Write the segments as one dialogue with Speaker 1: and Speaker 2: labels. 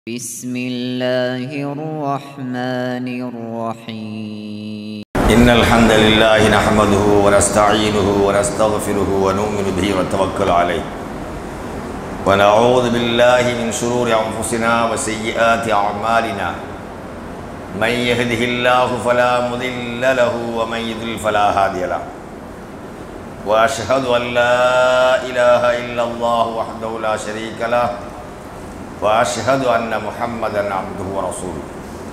Speaker 1: بسم الله الرحمن الرحيم
Speaker 2: إن الحمد لله نحمده ونستعينه ونستغفره ونؤمن به ونتوكل عليه ونعوذ بالله من شرور أنفسنا وسيئات أعمالنا من يهده الله فلا مضل له ومن يضلل فلا هادي له وأشهد أن لا إله إلا الله وحده لا شريك له وأشهد أن محمدا عبده ورسوله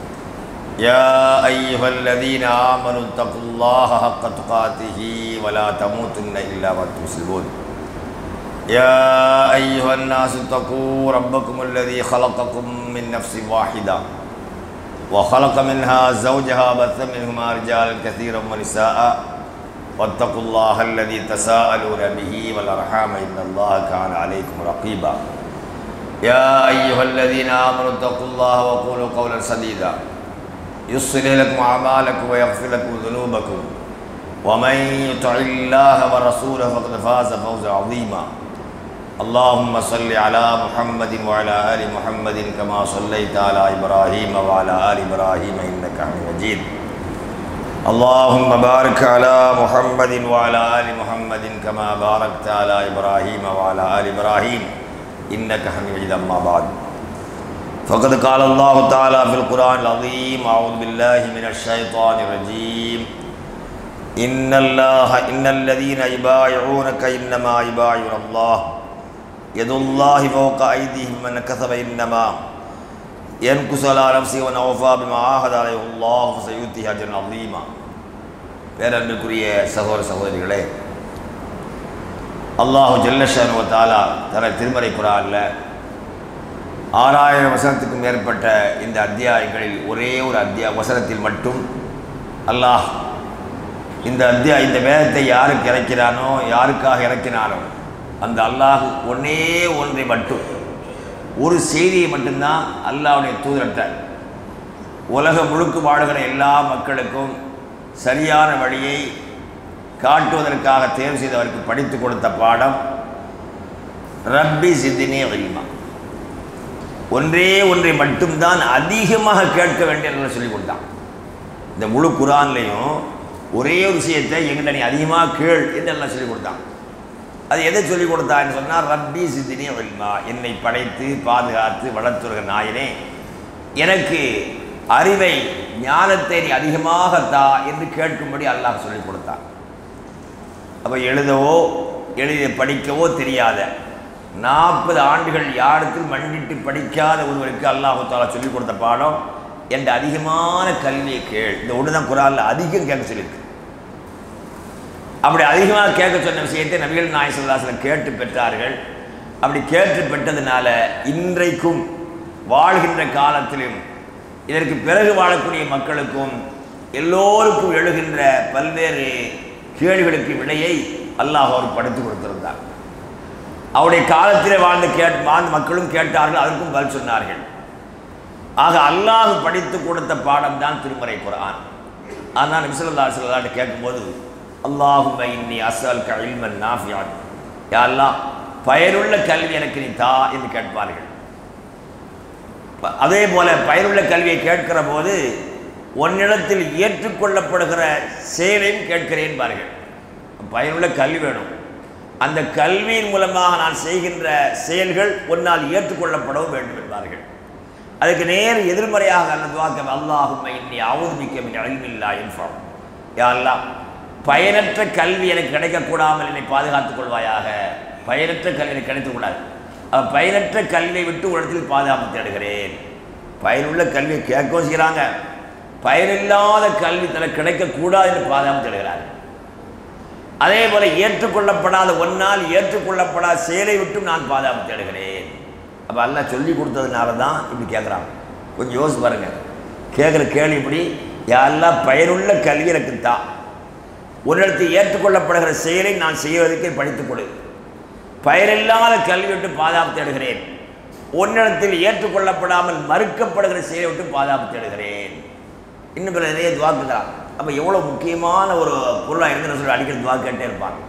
Speaker 2: يا أيها الذين آمنوا اتقوا الله حق تقاته ولا تموتن إلا وأنتم مسلمون يا أيها الناس اتقوا ربكم الذي خلقكم من نفس واحدة وخلق منها زوجها بث منهما رجالا كثيرا ونساء واتقوا الله الذي تساءلون به والأرحام إن الله كان عليكم رقيبا يا أيها الذين آمنوا اتقوا الله وقولوا قولا سديدا يصلح لكم أعمالكم ويغفر لكم ذنوبكم ومن يطع الله ورسوله فقد فاز فوزا عظيما اللهم صل على محمد وعلى آل محمد كما صليت على إبراهيم وعلى آل إبراهيم إنك حميد مجيد اللهم بارك على محمد وعلى آل محمد كما باركت على إبراهيم وعلى آل إبراهيم إنك حميد مجيد أما بعد فقد قال الله تعالى في القرآن العظيم أعوذ بالله من الشيطان الرجيم إن الله إن الذين يبايعونك إنما يبايعون الله يد الله فوق أيديهم من كسب إنما ينكس على نفسه ومن أوفى بما عاهد عليه الله فسيؤتيه أجرا عظيما பேரன்பிற்குரிய சகோதர சகோதரிகளே அல்லாஹு ஜல்லஷானு தாலா தன திருமறை குரானில் ஆறாயிரம் வசனத்துக்கும் மேற்பட்ட இந்த அத்தியாயங்களில் ஒரே ஒரு அத்தியா வசனத்தில் மட்டும் அல்லாஹ் இந்த அத்தியா இந்த வேதத்தை யாருக்கு இறக்கிறானோ யாருக்காக இறக்கினானோ அந்த அல்லாஹ் ஒன்றே ஒன்றை மட்டும் ஒரு செய்தியை மட்டும்தான் அல்லாஹுடைய தூதரட்ட உலகம் முழுக்க வாழ்கிற எல்லா மக்களுக்கும் சரியான வழியை காட்டுவதற்காக தேர்வு செய்தவருக்கு படித்து கொடுத்த பாடம் ரப்பி சித்தினே வலிமா ஒன்றே ஒன்றை மட்டும்தான் அதிகமாக கேட்க வேண்டும் என்று சொல்லி கொடுத்தான் இந்த முழு குரான்லையும் ஒரே ஒரு விஷயத்தை எங்கிட்ட நீ அதிகமாக கேள் என்று எல்லாம் சொல்லி கொடுத்தான் அது எதை சொல்லி கொடுத்தான்னு சொன்னால் ரப்பி சித்தினே வலிமா என்னை படைத்து பாதுகாத்து வளர்த்துருகிற நாயனே எனக்கு அறிவை ஞானத்தை நீ அதிகமாக தா என்று கேட்கும்படி அல்லாஹ் சொல்லி கொடுத்தான் அப்போ எழுதவோ எழுதி படிக்கவோ தெரியாத நாற்பது ஆண்டுகள் யாருக்கும் மண்டிட்டு படிக்காத ஒருவருக்கு அல்லாஹு தாலா சொல்லிக் கொடுத்த பாடம் என்ற அதிகமான கல்வியை கேள் இந்த ஒன்று தான் குரானில் அதிகம் கேட்க சொல்லியிருக்கு அப்படி அதிகமாக கேட்க சொன்ன விஷயத்தை நபிகள் நாய் சொல்லாசில் கேட்டு பெற்றார்கள் அப்படி கேட்டு பெற்றதுனால இன்றைக்கும் வாழ்கின்ற காலத்திலும் இதற்கு பிறகு வாழக்கூடிய மக்களுக்கும் எல்லோருக்கும் எழுகின்ற பல்வேறு கேள்விகளுக்கு விடையை அல்லாஹ் அவர் படுத்து கொடுத்திருந்தார் அவருடைய காலத்தில் வாழ்ந்த கேட் வாழ்ந்த மக்களும் கேட்டார்கள் அதற்கும் பதில் சொன்னார்கள் ஆக அல்லாஹ் படித்து கொடுத்த பாடம் தான் திருமறை குரான் ஆனால் நபிசல்லா சொல்லாட்ட கேட்கும்போது அல்லாஹும் இன்னி அசல் கல்மன் நாஃபியான் யாரெல்லாம் பயனுள்ள கல்வி எனக்கு நீ தா என்று கேட்பார்கள் அதே போல பயனுள்ள கல்வியை கேட்கிற போது உன்னிடத்தில் ஏற்றுக்கொள்ளப்படுகிற செயலையும் கேட்கிறேன் பாருங்கள் பயனுள்ள கல்வி வேணும் அந்த கல்வியின் மூலமாக நான் செய்கின்ற செயல்கள் உன்னால் ஏற்றுக்கொள்ளப்படவும் வேண்டும் என்பார்கள் அதுக்கு நேர் எதிர்மறையாக அல்லது வாக்கம் அல்லாஹும் இன்னி அவதுமிக்க அழிவில்லா இன்ஃபார்ம் யாரெல்லாம் பயனற்ற கல்வி எனக்கு கிடைக்கக்கூடாமல் என்னை பாதுகாத்துக் கொள்வாயாக பயனற்ற கல்வி எனக்கு கிடைக்கக்கூடாது பயனற்ற கல்வியை விட்டு ஒரு இடத்தில் பாதுகாப்பு தேடுகிறேன் பயனுள்ள கல்வியை கேட்கவும் செய்கிறாங்க பயனில்லாத கல்வி தனக்கு கிடைக்கக்கூடாது என்று பாதுகாப்பு தேடுகிறார்கள் அதே போல ஏற்றுக்கொள்ளப்படாத ஒன்னால் ஏற்றுக்கொள்ளப்படாத செயலை விட்டும் நான் பாதுகாப்பு தேடுகிறேன் அப்போ எல்லாம் சொல்லி கொடுத்ததுனால தான் இப்படி கேட்குறாங்க கொஞ்சம் யோசிச்சு பாருங்க கேட்குற கேள்வி இப்படி யாரெல்லாம் பயனுள்ள கல்வி எனக்கு தான் உன்னிடத்தில் ஏற்றுக்கொள்ளப்படுகிற செயலை நான் செய்வதற்கு படித்துக் கொடு பயனில்லாத கல்வி விட்டு பாதுகாப்பு தேடுகிறேன் உன்னிடத்தில் ஏற்றுக்கொள்ளப்படாமல் மறுக்கப்படுகிற செயலை விட்டு பாதுகாப்பு தேடுகிறேன் இன்னும் பிற நிறைய துவாக்குகிறாங்க அப்போ எவ்வளோ முக்கியமான ஒரு பொருளாக இருந்து சொல்லி அடிக்கடி துவா கேட்டே இருப்பாங்க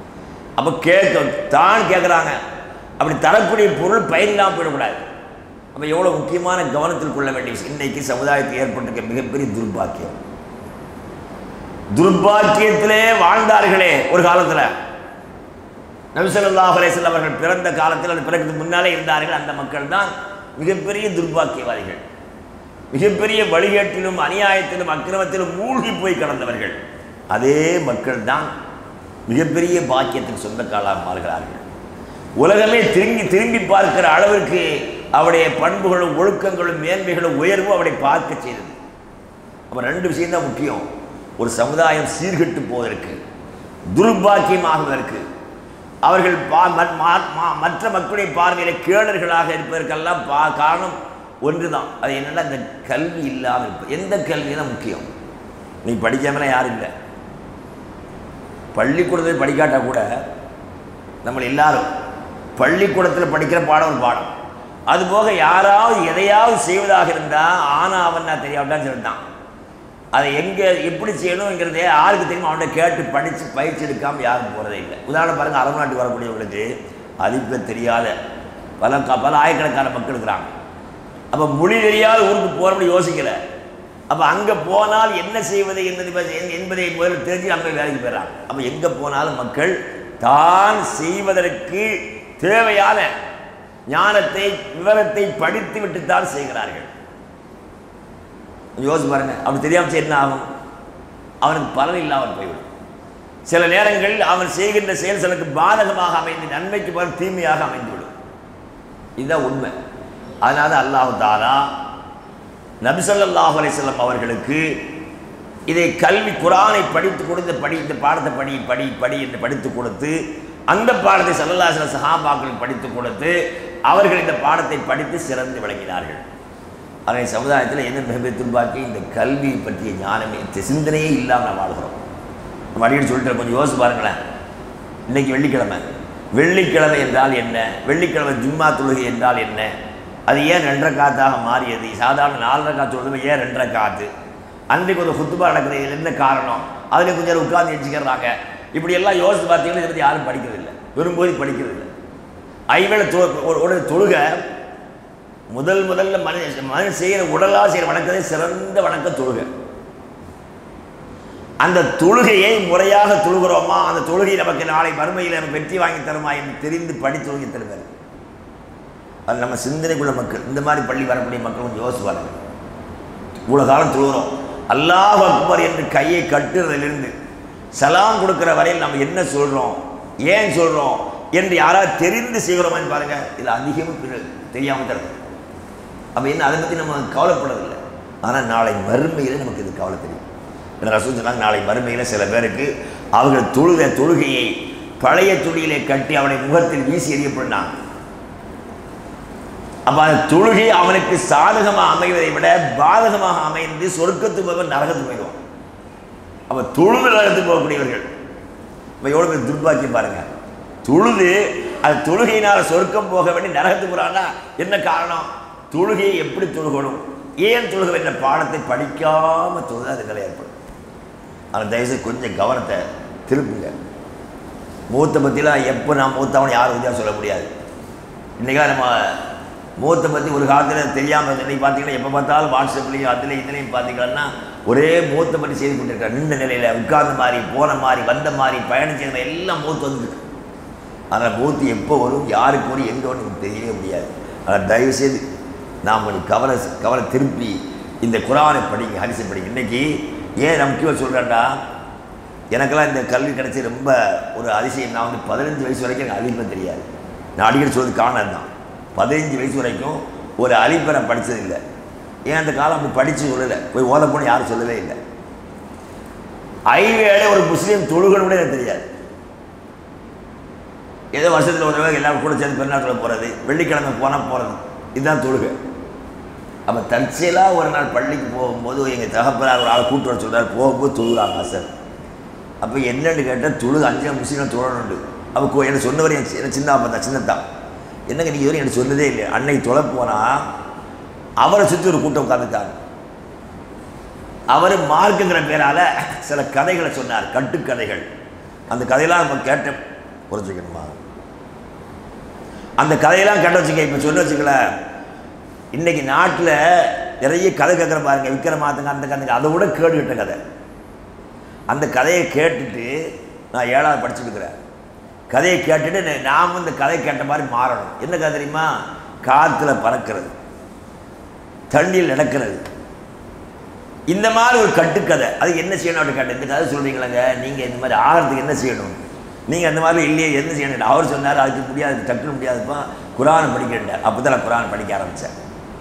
Speaker 2: அப்போ கேட்க தான் கேட்குறாங்க அப்படி தரக்கூடிய பொருள் பயனில்லாமல் போயிடக்கூடாது அப்போ எவ்வளோ முக்கியமான கவனத்தில் கொள்ள வேண்டிய விஷயம் இன்னைக்கு சமுதாயத்தில் ஏற்பட்டிருக்க மிகப்பெரிய துர்பாக்கியம் துர்பாக்கியத்திலே வாழ்ந்தார்களே ஒரு காலத்தில் நபிசல்லாஹ் அலைஹிஸ்ஸலாம் அவர்கள் பிறந்த காலத்தில் அது பிறகு முன்னாலே இருந்தார்கள் அந்த மக்கள் தான் மிகப்பெரிய துர்பாக்கியவாதிகள் மிகப்பெரிய வழிகேட்டிலும் அநியாயத்திலும் அக்கிரமத்திலும் மூழ்கி போய் கடந்தவர்கள் அதே மக்கள் தான் மிகப்பெரிய பாக்கியத்துக்கு சொந்தக்காலாக மாறுகிறார்கள் உலகமே திரும்பி திரும்பி பார்க்கிற அளவிற்கு அவருடைய பண்புகளும் ஒழுக்கங்களும் மேன்மைகளும் உயர்வும் அவரை பார்க்க செய்தது அப்போ ரெண்டு விஷயம்தான் முக்கியம் ஒரு சமுதாயம் சீர்கெட்டு போவதற்கு துர்பாக்கியமாகுவதற்கு அவர்கள் பா ம- மா- மா- மற்ற மக்களுடைய பார்வையில் கேடர்களாக இருப்பதற்கெல்லாம் பா காரணம் ஒன்று தான் அது என்னன்னா இந்த கல்வி இல்லாமல் இருப்பது எந்த கல்வி தான் முக்கியம் நீ படிக்காமலாம் யாரும் இல்லை பள்ளிக்கூடத்தில் படிக்காட்டா கூட நம்ம எல்லாரும் பள்ளிக்கூடத்தில் படிக்கிற பாடம் ஒரு பாடம் அதுபோக யாராவது எதையாவது செய்வதாக இருந்தால் ஆனா அவன் நான் தெரியாவிட்டான்னு சொல்லிட்டான் அதை எங்கே எப்படி செய்யணுங்கிறதே யாருக்கு தெரியுமா அவன்கிட்ட கேட்டு படித்து பயிற்சி எடுக்காமல் யாரும் போகிறதே இல்லை உதாரணம் பாருங்கள் அரபு நாட்டுக்கு வரக்கூடியவங்களுக்கு அழிப்ப தெரியாத பல க- பல ஆயிரக்கணக்கான மக்கள் இருக்கிறாங்க அப்போ மொழி தெரியாத ஊருக்கு போகிறபடி யோசிக்கல அப்போ அங்கே போனால் என்ன செய்வது என்பதை பற்றி- என்பதை முதல்ல தெரிஞ்சு அங்கே வேலைக்கு போயிடறாங்க அப்போ எங்கே போனாலும் மக்கள் தான் செய்வதற்கு தேவையான ஞானத்தை விவரத்தை படித்து விட்டு தான் செய்கிறார்கள் கொஞ்சம் யோசிச்சு பாருங்க அப்படி தெரியாமல் செய்ய என்ன ஆகும் அவனுக்கு பலன் இல்லாமல் போய்விடும் சில நேரங்களில் அவன் செய்கின்ற செயல் சிலருக்கு பாதகமாக அமைந்து நன்மைக்கு பதில் தீமையாக அமைந்துவிடும் இதுதான் உண்மை அதனால அல்லாஹ் தாலா நபிசல்லாஹு அலைஹிஸ்ஸலாம் அவர்களுக்கு இதை கல்வி குரானை படித்து கொடுத்து படி இந்த பாடத்தை படி படி படி என்று படித்து கொடுத்து அந்த பாடத்தை சல்லல்லாஹு அலைஹி சஹாபாக்கள் படித்து கொடுத்து அவர்கள் இந்த பாடத்தை படித்து சிறந்து விளங்கினார்கள் அதனை சமுதாயத்தில் என்ன மிகப்பெரிய துர்பாக்கி இந்த கல்வி பற்றிய ஞானமே இந்த சிந்தனையே இல்லாமல் நம்ம வாழ்கிறோம் நம்ம அடிக்கடி சொல்லிட்டு கொஞ்சம் யோசிச்சு பாருங்களேன் இன்னைக்கு வெள்ளிக்கிழமை வெள்ளிக்கிழமை என்றால் என்ன வெள்ளிக்கிழமை ஜும்மா தொழுகை என்றால் என்ன அது ஏன் ரெண்டரை காத்தாக மாறியது சாதாரண நாலரை காத்து தொழுகை ஏன் ரெண்டரை காத்து அன்றைக்கு ஒரு குத்துபா நடக்குது இதுல என்ன காரணம் அதில் கொஞ்சம் நேரம் உட்கார்ந்து எச்சிக்கிறாங்க இப்படி எல்லாம் யோசித்து பார்த்தீங்கன்னா இதை பற்றி யாரும் படிக்கிறது இல்லை விரும்புவதை படிக்கிறது இல்லை ஐவேளை தொ ஒரு- ஒரு தொழுகை முதல் முதல்ல மனித மனிதன் செய்கிற உடலா செய்கிற வணக்கத்தை சிறந்த வணக்க தொழுகை அந்த தொழுகையை முறையாக தொழுகிறோமா அந்த தொழுகை நமக்கு நாளை மறுமையில் நம்ம வெற்றி வாங்கி தருமா என்று தெரிந்து படி தொழுகை தருவார் அது நம்ம சிந்தனைக்குள்ள மக்கள் இந்த மாதிரி பள்ளி வரக்கூடிய மக்கள் கொஞ்சம் யோசிப்பார்கள் இவ்வளோ காலம் தொழுகிறோம் அல்லாஹ் அக்பர் என்று கையை கட்டுறதிலிருந்து சலாம் கொடுக்கிற வரையில் நம்ம என்ன சொல்கிறோம் ஏன் சொல்கிறோம் என்று யாராவது தெரிந்து செய்கிறோமான்னு பாருங்க இதில் அதிகமாக பிற- தெரியாமல் தான் இருக்கும் அப்போ என்ன அதை பற்றி நம்ம கவலைப்படவில்லை ஆனால் நாளை மறுமையில் நமக்கு இது கவலை தெரியும் என்ன ரசூல் சொன்னாங்க நாளை மறுமையில் சில பேருக்கு அவர்கள் தொழுகிற தொழுகையை பழைய துணியிலே கட்டி அவனை முகத்தில் வீசி எறியப்படினாங்க அப்போ அந்த தொழுகை அவனுக்கு சாதகமாக அமைவதை விட பாதகமாக அமைந்து சொர்க்கத்துக்கு போய் நரகத்துக்கு போயிடுவான் அப்போ தொழுது நரகத்துக்கு போகக்கூடியவர்கள் இப்போ எவ்வளோ பேர் துர்பாக்கியம் பாருங்க தொழுது அது தொழுகையினால் சொர்க்கம் போக வேண்டி நரகத்துக்கு போகிறான்னா என்ன காரணம் தொழுகையை எப்படி தொழுகணும் ஏன் தொழுக வேண்டிய பாடத்தை படிக்காமல் தொழுது அது நிலை ஏற்படும் ஆனால் தயவுசெய்து கொஞ்சம் கவனத்தை திருப்புங்க மூத்த பற்றிலாம் எப்போ நான் மூத்தவன் யாரும் வித்தியாசம் சொல்ல முடியாது இன்றைக்கெல்லாம் நம்ம மூத்த பற்றி ஒரு காலத்தில் தெரியாமல் இருந்தது. இன்னைக்கு பார்த்தீங்கன்னா எப்போ பார்த்தாலும் வாட்ஸ்அப்லேயும் அதுல இதுலேயும் பார்த்தீங்கன்னா ஒரே மூத்த பற்றி செய்து கொண்டிருக்கார் நின்ற நிலையில் உட்கார்ந்த மாதிரி போன மாதிரி வந்த மாதிரி பயணிச்சது எல்லாம் மூத்து வந்துருக்கு ஆனால் மூத்து எப்போ வரும் யாருக்கு வரும் எங்கே வரும் நமக்கு தெரியவே முடியாது ஆனால் தயவுசெய்து நாம் கொஞ்சம் கவலை கவலை திருப்பி இந்த குரானை படிங்க ஹரிசை படிங்க இன்னைக்கு ஏன் நான் முக்கியமாக சொல்கிறேன்டா எனக்கெல்லாம் இந்த கல்வி கிடைச்சி ரொம்ப ஒரு அதிசயம் நான் வந்து பதினஞ்சு வயசு வரைக்கும் எனக்கு அழிப்பை தெரியாது நான் அடிக்கடி சொல்றது காரணம் தான் பதினஞ்சு வயசு வரைக்கும் ஒரு அழிப்பை நான் படித்தது இல்லை ஏன் அந்த காலம் அப்படி படித்து சொல்லலை போய் ஓத போன யாரும் சொல்லவே இல்லை ஐவேளை ஒரு முஸ்லீம் தொழுகணும் கூட எனக்கு தெரியாது ஏதோ வருஷத்தில் ஒரு தடவை எல்லாரும் கூட சேர்ந்து பெருநாட்டில் போகிறது வெள்ளிக்கிழமை போனால் போகிறது இதுதான் தொழுகை அப்போ தற்செயலாக ஒரு நாள் பள்ளிக்கு போகும்போது எங்கள் தகப்பனார் ஒரு ஆள் கூட்டு வர சொல்கிறார் போகும்போது தொழுகிறாங்க சார் அப்போ என்னன்னு கேட்டால் தொழுது அஞ்சு முஸ்லீம் தொழணுண்டு அப்போ கோ- எனக்கு சொன்னவர் என் சி- எனக்கு சின்ன அப்பா தான் சின்னத்தான் என்னங்க நீங்கள் வரையும் எனக்கு சொன்னதே இல்லை அன்னைக்கு தொலை போனால் அவரை சுற்றி ஒரு கூட்டம் உட்காந்துட்டாங்க அவர் மார்க்குங்கிற பேரால் சில கதைகளை சொன்னார் கட்டுக்கதைகள் அந்த கதையெல்லாம் நம்ம கேட்ட புரிஞ்சுக்கணுமா அந்த கதையெல்லாம் கேட்ட வச்சுக்க இப்போ சொல்ல வச்சுக்கல இன்னைக்கு நாட்டில் நிறைய கதை கேட்குற பாருங்க விக்ரமாத்துங்க அந்த கதைங்க அதை விட கேட்டுக்கிட்ட கதை அந்த கதையை கேட்டுட்டு நான் ஏழாவது படிச்சுருக்கிறேன் கதையை கேட்டுட்டு நா- நாமும் இந்த கதை கேட்ட மாதிரி மாறணும் என்ன கதை தெரியுமா காற்றுல பறக்கிறது தண்ணியில் நடக்கிறது இந்த மாதிரி ஒரு கட்டுக்கதை அது என்ன செய்யணும் அப்படி கேட்டேன் இந்த கதை சொல்றீங்களாங்க நீங்கள் இந்த மாதிரி ஆகிறதுக்கு என்ன செய்யணும் நீங்கள் அந்த மாதிரி இல்லையே என்ன செய்யணும் அவர் சொன்னார் அதுக்கு முடியாது டக்குன்னு முடியாதுப்பா குரானை படிக்கிறேன் அப்போ தான் நான் குரான் படிக்க ஆரம்பித்தேன்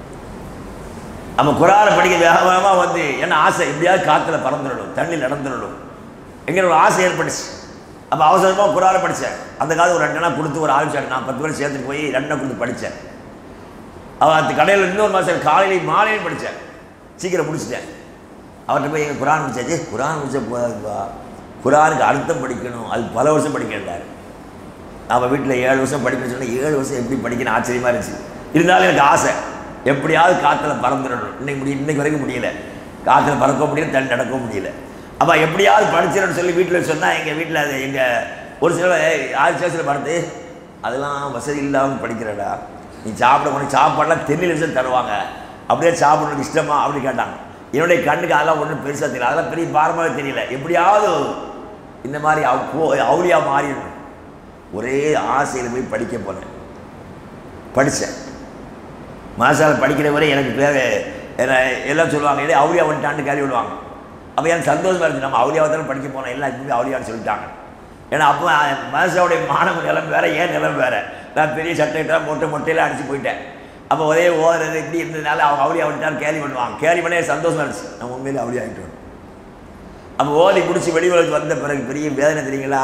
Speaker 2: நம்ம குரானை படிக்க வேக வேகமாக வந்து என்ன ஆசை எப்படியாவது காற்றுல பறந்துடணும் தண்ணியில் நடந்துடணும் எங்கே ஒரு ஆசை ஏற்பட்டுச்சு அப்போ அவசரமாக குரானை படித்தேன் அந்த காலத்து ஒரு ரெண்டு நாள் கொடுத்து ஒரு ஆரம்பிச்சாங்க நான் பத்து பேர் சேர்த்துட்டு போய் ரெண்டை கொடுத்து படித்தேன் அவன் அந்த கடையில் இன்னொரு மாதம் காலையிலையும் மாலையிலையும் படித்தேன் சீக்கிரம் முடிச்சிட்டேன் அவர்கிட்ட போய் எங்கள் குரான் முடிச்சாச்சு குரான் முடிச்ச போதாதுப்பா குரானுக்கு அர்த்தம் படிக்கணும் அது பல வருஷம் படிக்கிறார் அவன் வீட்டில் ஏழு வருஷம் படிக்கணும்னு சொன்னால் ஏழு வருஷம் எப்படி படிக்கணும் ஆச்சரியமாக இருந்துச்சு இருந்தாலும் எனக்கு ஆசை எப்படியாவது காற்றுல பறந்துடணும் இன்னைக்கு முடியும் இன்னைக்கு வரைக்கும் முடியல காற்றுல பறக்க முடியல தண்ணி நடக்கவும் முடியல அப்போ எப்படியாவது படிச்சிடணும்னு சொல்லி வீட்டில் சொன்னால் எங்கள் வீட்டில் அது எங்கள் ஒரு சில ஆறு சேசில் பார்த்து அதெல்லாம் வசதி இல்லாமல் படிக்கிறடா நீ சாப்பிட உனக்கு சாப்பாடெல்லாம் தென்னில் வச்சு தருவாங்க அப்படியே சாப்பிட்றதுக்கு இஷ்டமா அப்படி கேட்டாங்க என்னுடைய கண்ணுக்கு அதெல்லாம் ஒன்றும் பெருசாக தெரியல அதெல்லாம் பெரிய பாரமாக தெரியல எப்படியாவது இந்த மாதிரி அவ்- போ- அவுளியா மாறிடணும் ஒரே ஆசையில் போய் படிக்க போனேன் படித்தேன் மாசால படிக்கிற வரை எனக்கு பேர் என்ன எல்லாம் சொல்லுவாங்க இதே அவுளியா வந்துட்டான்னு கேள்வி விடுவாங்க அப்போ எனக்கு சந்தோஷமாக இருந்துச்சு நம்ம அவுளியாவை தானே படிக்க போனோம் எல்லாம் இப்போவே அவுளியான்னு சொல்லிட்டாங்க ஏன்னா அப்போ மாசாவுடைய மாணவ நிலம் வேற ஏன் நிலம் வேற நான் பெரிய சட்டையெல்லாம் மொட்டை மொட்டையெல்லாம் அடிச்சு போயிட்டேன் அப்போ ஒரே ஓதுறது இப்படி இருந்ததுனால அவங்க அவுளியா வந்துட்டான்னு கேள்வி பண்ணுவாங்க கேள்வி பண்ணே சந்தோஷமா இருந்துச்சு நம்ம உண்மையிலே அவுளியா ஆகிட்டு வரோம் அப்போ ஓதி முடிச்சு வெளி உலகத்துக்கு வந்த பிறகு பெரிய வேதனை தெரியுங்களா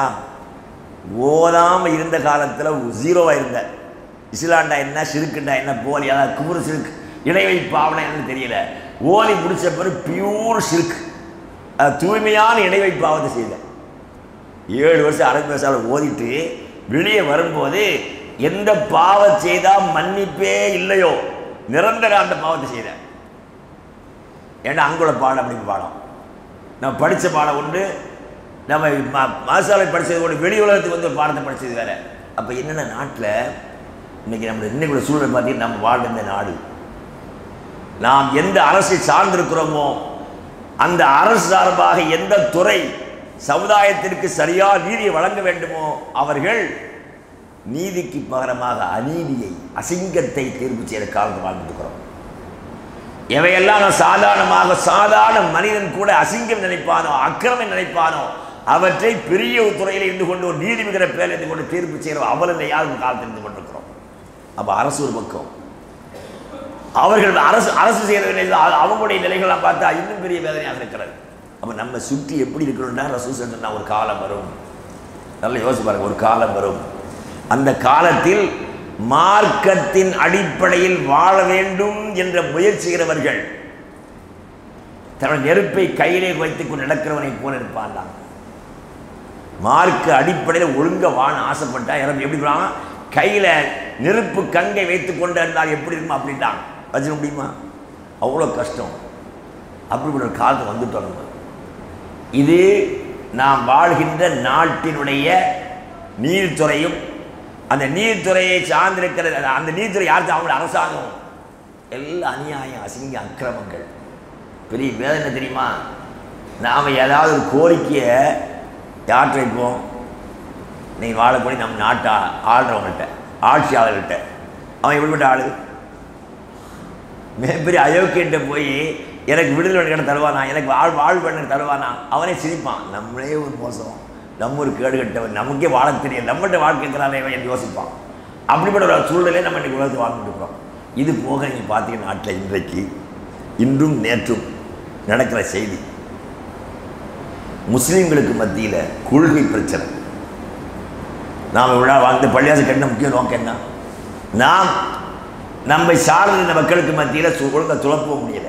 Speaker 2: ஓதாமல் இருந்த காலத்தில் ஜீரோவாக இருந்தேன் இஸ்லாண்டா என்ன சிறுக்குண்டா என்ன போலி அதாவது குமுறு சிறுக்கு இணைவை பாவனை என்னன்னு தெரியல ஓதி முடிச்ச பிறகு பியூர் சிறுக்கு அது தூய்மையான இணைவை பாவத்தை செய்தேன் ஏழு வருஷம் அரபி பேசால ஓதிட்டு வெளியே வரும்போது எந்த பாவம் செய்தால் மன்னிப்பே இல்லையோ நிரந்தர அந்த பாவத்தை செய்தேன் ஏன்னா அங்குள்ள பாடம் அப்படி பாடம் நம்ம படித்த பாடம் உண்டு நம்ம ம- மாசாலை படித்தது கூட வெளி உலகத்துக்கு வந்து ஒரு பாடத்தை படித்தது வேற அப்போ என்னென்ன நாட்டில் இன்னைக்கு நம்ம இன்னைக்குள்ள சூழலை பார்த்தீங்கன்னா நம்ம வாழ்ந்த இந்த நாடு நாம் எந்த அரசை சார்ந்திருக்கிறோமோ அந்த அரசு சார்பாக எந்த துறை சமுதாயத்திற்கு சரியா நீதியை வழங்க வேண்டுமோ அவர்கள் நீதிக்கு பகரமாக அநீதியை அசிங்கத்தை தீர்ப்பு செய்கிற காலத்தில் வாழ்ந்துருக்கிறோம் எவையெல்லாம் நான் சாதாரணமாக சாதாரண மனிதன் கூட அசிங்கம் நினைப்பானோ அக்கிரமம் நினைப்பானோ அவற்றை பெரிய ஒரு துறையில் இருந்து கொண்டு ஒரு நீதிமிகிற பேர் இருந்து கொண்டு தீர்ப்பு செய்கிற அவலநிலையால் இந்த காலத்தில் இருந்து கொண்டிருக்கிறோம் அப்போ அரசு ஒரு பக்கம் அவர்கள் அரசு அரசு செய்கிற நிலை அவங்களுடைய நிலைகள்லாம் பார்த்தா இன்னும் பெரிய வேதனையாக இருக்கிறது அப்போ நம்ம சுற்றி எப்படி இருக்கணும்னா ரசூல் சொன்னா ஒரு காலம் வரும் நல்லா யோசிச்சு பாருங்க ஒரு காலம் வரும் அந்த காலத்தில் மார்க்கத்தின் அடிப்படையில் வாழ வேண்டும் என்ற முயற்சிகிறவர்கள் தன்னுடைய நெருப்பை கையிலே வைத்துக் கொண்டு நடக்கிறவனை போல இருப்பான் மார்க்க அடிப்படையில் ஒழுங்க வாழ ஆசைப்பட்டா யாரும் எப்படி சொல்லுவாங்க கையில் நெருப்பு கங்கை வைத்துக் கொண்டு இருந்தால் எப்படி இருக்குமா அப்படின்ட்டாங்க வச்சுக்க முடியுமா அவ்வளோ கஷ்டம் அப்படிப்பட்ட ஒரு காலத்தை வந்துட்டோம் நம்ம இது நாம் வாழ்கின்ற நாட்டினுடைய நீர்த்துறையும் அந்த நீர்த்துறையை சார்ந்திருக்கிற அந்த நீர்த்துறை யாருக்கு அவங்களோட அரசாங்கம் எல்லாம் அநியாயம் அசிங்க அக்கிரமங்கள் பெரிய வேதனை தெரியுமா நாம் ஏதாவது ஒரு கோரிக்கையை யார்கிட்ட வைப்போம் நீங்கள் வாழக்கூடிய நம்ம நாட்டை ஆள்றவங்கள்ட்ட ஆட்சியாளர்கிட்ட அவன் எப்படிப்பட்ட ஆளு மிகப்பெரிய அயோக்கியன்ட்ட போய் எனக்கு விடுதலை கிடைக்க தருவானா எனக்கு வாழ் வாழ்வு பண்ண தருவானா அவனே சிரிப்பான் நம்மளே ஒரு மோசம் நம்ம ஒரு கேடு கட்டவன் நமக்கே வாழ தெரியும் நம்மகிட்ட வாழ்க்கைங்கிறானே என்று யோசிப்பான் அப்படிப்பட்ட ஒரு சூழ்நிலையை நம்ம இன்னைக்கு உலகத்தை வாழ்ந்துட்டு இருக்கிறோம் இது போக நீங்கள் பார்த்தீங்கன்னா நாட்டில் இன்றைக்கு இன்றும் நேற்றும் நடக்கிற செய்தி முஸ்லீம்களுக்கு மத்தியில் கொள்கை பிரச்சனை நாம் விழா வாழ்ந்த பள்ளியாசு கட்டின முக்கிய நோக்கம் என்ன நாம் நம்மை சார்ந்த இந்த மக்களுக்கு மத்தியில் சு- ஒழுங்கா துளப்ப முடியலை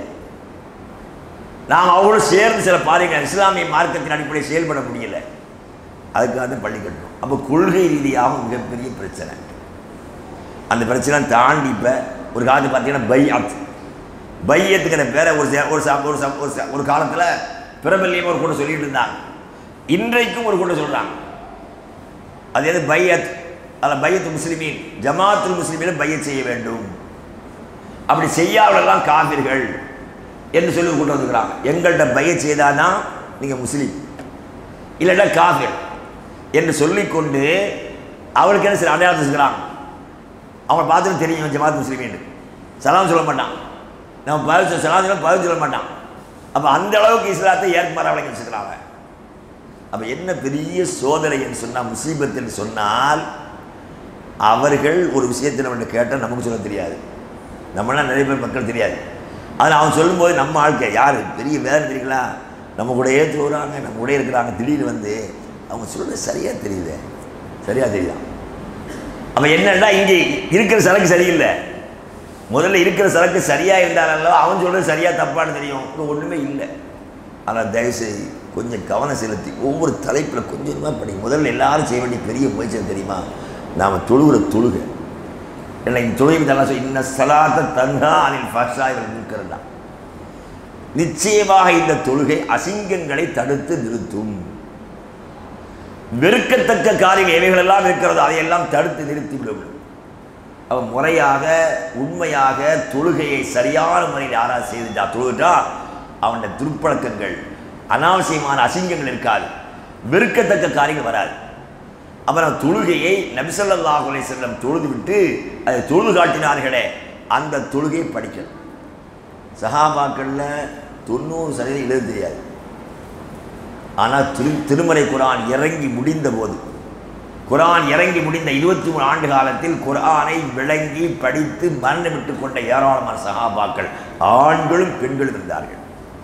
Speaker 2: நாம் அவங்களோட சேர்ந்து சில பாருங்கள் இஸ்லாமிய மார்க்கத்தின் அடிப்படையில் செயல்பட முடியல அதுக்காக தான் பள்ளி கட்டணும் அப்போ கொள்கை ரீதியாக மிகப்பெரிய பிரச்சனை அந்த பிரச்சனை தாண்டி இப்போ ஒரு காலத்து பார்த்தீங்கன்னா பையாத் பையத்துக்கிற பேரை ஒரு சே- ஒரு சா- ஒரு சா- ஒரு சா- ஒரு காலத்தில் பிரபல்யம் ஒரு கூட சொல்லிட்டு இருந்தாங்க இன்றைக்கும் ஒரு கூட சொல்கிறாங்க அது எது பையத் அதில் பையத்து முஸ்லிமீன் ஜமாத்துல் முஸ்லிமீன் பையத் செய்ய வேண்டும் அப்படி செய்யாதவர்களெல்லாம் காபிர்கள் என்று சொல்லி கொண்டு வந்துக்கிறாங்க எங்கள்கிட்ட பய செய்தாதான் நீங்கள் முஸ்லீம் இல்லைன்னா காஃபிர் என்று சொல்லிக்கொண்டு அவளுக்கு என்ன சில அடையாளத்தை வச்சுக்கிறாங்க அவனை பார்த்துட்டு தெரியும் ஜமாத் முஸ்லீமின்னு சலாம் சொல்ல மாட்டான் நம்ம பதில் சலாம் சொல்ல பதில் சொல்ல மாட்டான் அப்போ அந்த அளவுக்கு இஸ்லாத்தை ஏற்குமாறு அவளை வச்சுக்கிறாங்க அப்போ என்ன பெரிய சோதனை என்று சொன்னால் முசீபத் என்று சொன்னால் அவர்கள் ஒரு விஷயத்தை நம்ம கேட்டால் நமக்கு சொல்ல தெரியாது நம்மளாம் நிறைய பேர் மக்கள் தெரியாது அதில் அவன் சொல்லும்போது நம்ம ஆட்கள் யார் பெரிய வேதனை தெரியுங்களா நம்ம கூடயே தூராங்க நம்ம கூட இருக்கிறாங்க திடீர்னு வந்து அவங்க சொல்கிறது சரியாக தெரியுது சரியாக தெரியுதா அப்போ என்னன்னா இங்கே இருக்கிற சரக்கு சரியில்லை முதல்ல இருக்கிற சரக்கு சரியாக இருந்தாலும் அவன் சொல்கிறது சரியாக தப்பான்னு தெரியும் இங்கே ஒன்றுமே இல்லை ஆனால் தயவுசெய்து கொஞ்சம் கவனம் செலுத்தி ஒவ்வொரு தலைப்பில் கொஞ்சம் கொஞ்சமாக படி முதல்ல எல்லாரும் செய்ய வேண்டிய பெரிய முயற்சி என்ன தெரியுமா நாம் தொழுகிற தொழுகை இல்லை இந்த தொழுகை நல்லா சொல்லி இன்ன சலாத்த தன்ஹா அனில் ஃபர்ஷா இவள் நிற்கிறதா நிச்சயமாக இந்த தொழுகை அசிங்கங்களை தடுத்து நிறுத்தும் வெறுக்கத்தக்க காரியங்கள் எவைகளெல்லாம் இருக்கிறதோ அதையெல்லாம் தடுத்து நிறுத்தி விடும் அவன் முறையாக உண்மையாக தொழுகையை சரியான முறையில் யாராவது செய்துட்டா தொழுகிட்டா அவனுடைய துர்ப்பழக்கங்கள் அனாவசியமான அசிங்கங்கள் இருக்காது வெறுக்கத்தக்க காரியங்கள் வராது அப்புறம் தொழுகையை நபிசல்லாஹ் செல்லம் தொழுது விட்டு அதை தொழுது காட்டினார்களே அந்த தொழுகையை படிக்கணும் சஹாபாக்களில் தொண்ணூறு சதவீதம் எழுத தெரியாது ஆனால் திரு திருமறை குரான் இறங்கி முடிந்த போது குரான் இறங்கி முடிந்த இருபத்தி மூணு ஆண்டு காலத்தில் குரானை விளங்கி படித்து மரணமிட்டு கொண்ட ஏராளமான சகாபாக்கள் ஆண்களும் பெண்களும் இருந்தார்கள்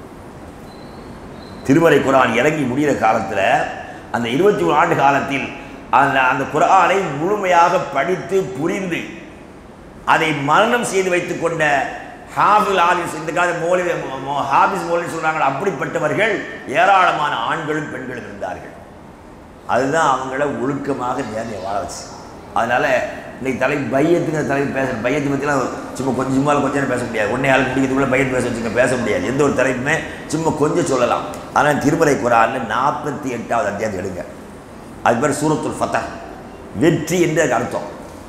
Speaker 2: திருமறை குரான் இறங்கி முடிகிற காலத்தில் அந்த இருபத்தி மூணு ஆண்டு காலத்தில் அந்த அந்த குரானை முழுமையாக படித்து புரிந்து அதை மரணம் செய்து வைத்துக் கொண்ட ஹாஃபில் ஆலிஸ் இந்த கால மோலி ஹாபிஸ் மோலி சொல்கிறாங்க அப்படிப்பட்டவர்கள் ஏராளமான ஆண்களும் பெண்களும் இருந்தார்கள் அதுதான் அவங்கள ஒழுக்கமாக நேர்மையை வாழ வச்சு அதனால் இன்னைக்கு தலை பையத்துங்கிற தலை பேச பையத்தை பற்றிலாம் சும்மா கொஞ்சம் சும்மா கொஞ்சம் நேரம் பேச முடியாது ஒன்றே ஆள் முடிக்கிறதுக்குள்ள பையன் பேச வச்சுங்க பேச முடியாது எந்த ஒரு தலைப்புமே சும்மா கொஞ்சம் சொல்லலாம் ஆனால் திருமலை குரானில் நாற்பத்தி எட்டாவது அத்தியாயம் எடுங்க அது பேர் சூரத்துல் ஃபத்தஹ் வெற்றி என்று அதுக்கு அர்த்தம்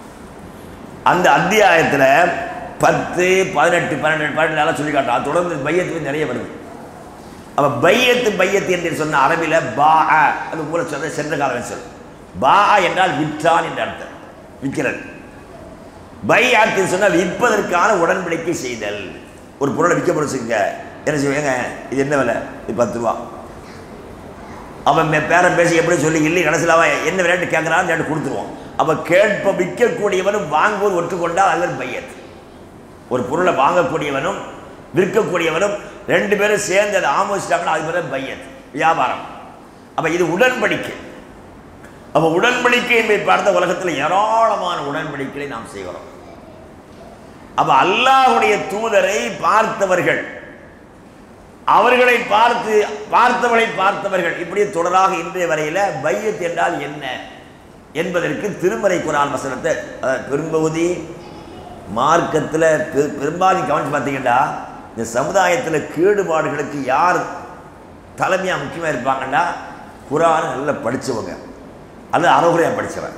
Speaker 2: அந்த அத்தியாயத்தில் பத்து பதினெட்டு பன்னெண்டு பன்னெண்டு சொல்லி காட்டும் அது தொடர்ந்து பையத்துக்கு நிறைய வருது அப்போ பையத்து பையத்து என்று சொன்ன அரபியில் பா அது மூல சொல்ற சென்ற காலம் சொல் பா என்றால் விற்றான் என்ற அர்த்தம் விற்கிறது பை ஆத்தின்னு சொன்னால் விற்பதற்கான உடன்படிக்கை செய்தல் ஒரு பொருளை விற்க முடிச்சுங்க என்ன செய்வாங்க இது என்ன விலை இது பத்து ரூபா அவன் மே- பேரன் பேசி எப்படி சொல்லி இல்லை கடைசியில் அவன் என்ன விளையாட்டு கேட்குறான்னு கேட்டு கொடுத்துருவான் அப்போ கேட்ப விற்கக்கூடியவனும் வாங்குவது ஒற்றுக்கொண்டால் அது பையத் ஒரு பொருளை வாங்கக்கூடியவனும் விற்கக்கூடியவனும் ரெண்டு பேரும் சேர்ந்து அதை ஆமோசிட்டாங்கன்னா அது பேர் பையத் வியாபாரம் அப்போ இது உடன்படிக்கை அப்போ உடன்படிக்கை என்பதை பார்த்த உலகத்தில் ஏராளமான உடன்படிக்கைகளை நாம் செய்கிறோம் அப்போ அல்லாஹ்வுடைய தூதரை பார்த்தவர்கள் அவர்களை பார்த்து பார்த்தவளை பார்த்தவர்கள் இப்படி தொடராக இன்றைய வரையில பையத் என்றால் என்ன என்பதற்கு திருமறை குரான் வசனத்தை அதாவது பெரும்பகுதி மார்க்கத்தில் பெ- பெரும்பாலும் கவனிச்சு பார்த்தீங்கன்னா இந்த சமுதாயத்தில் கேடுபாடுகளுக்கு யார் தலைமையாக முக்கியமாக இருப்பாங்கன்னா குரான் நல்லா படித்தவங்க அல்லது அறகுறையாக படித்தவன்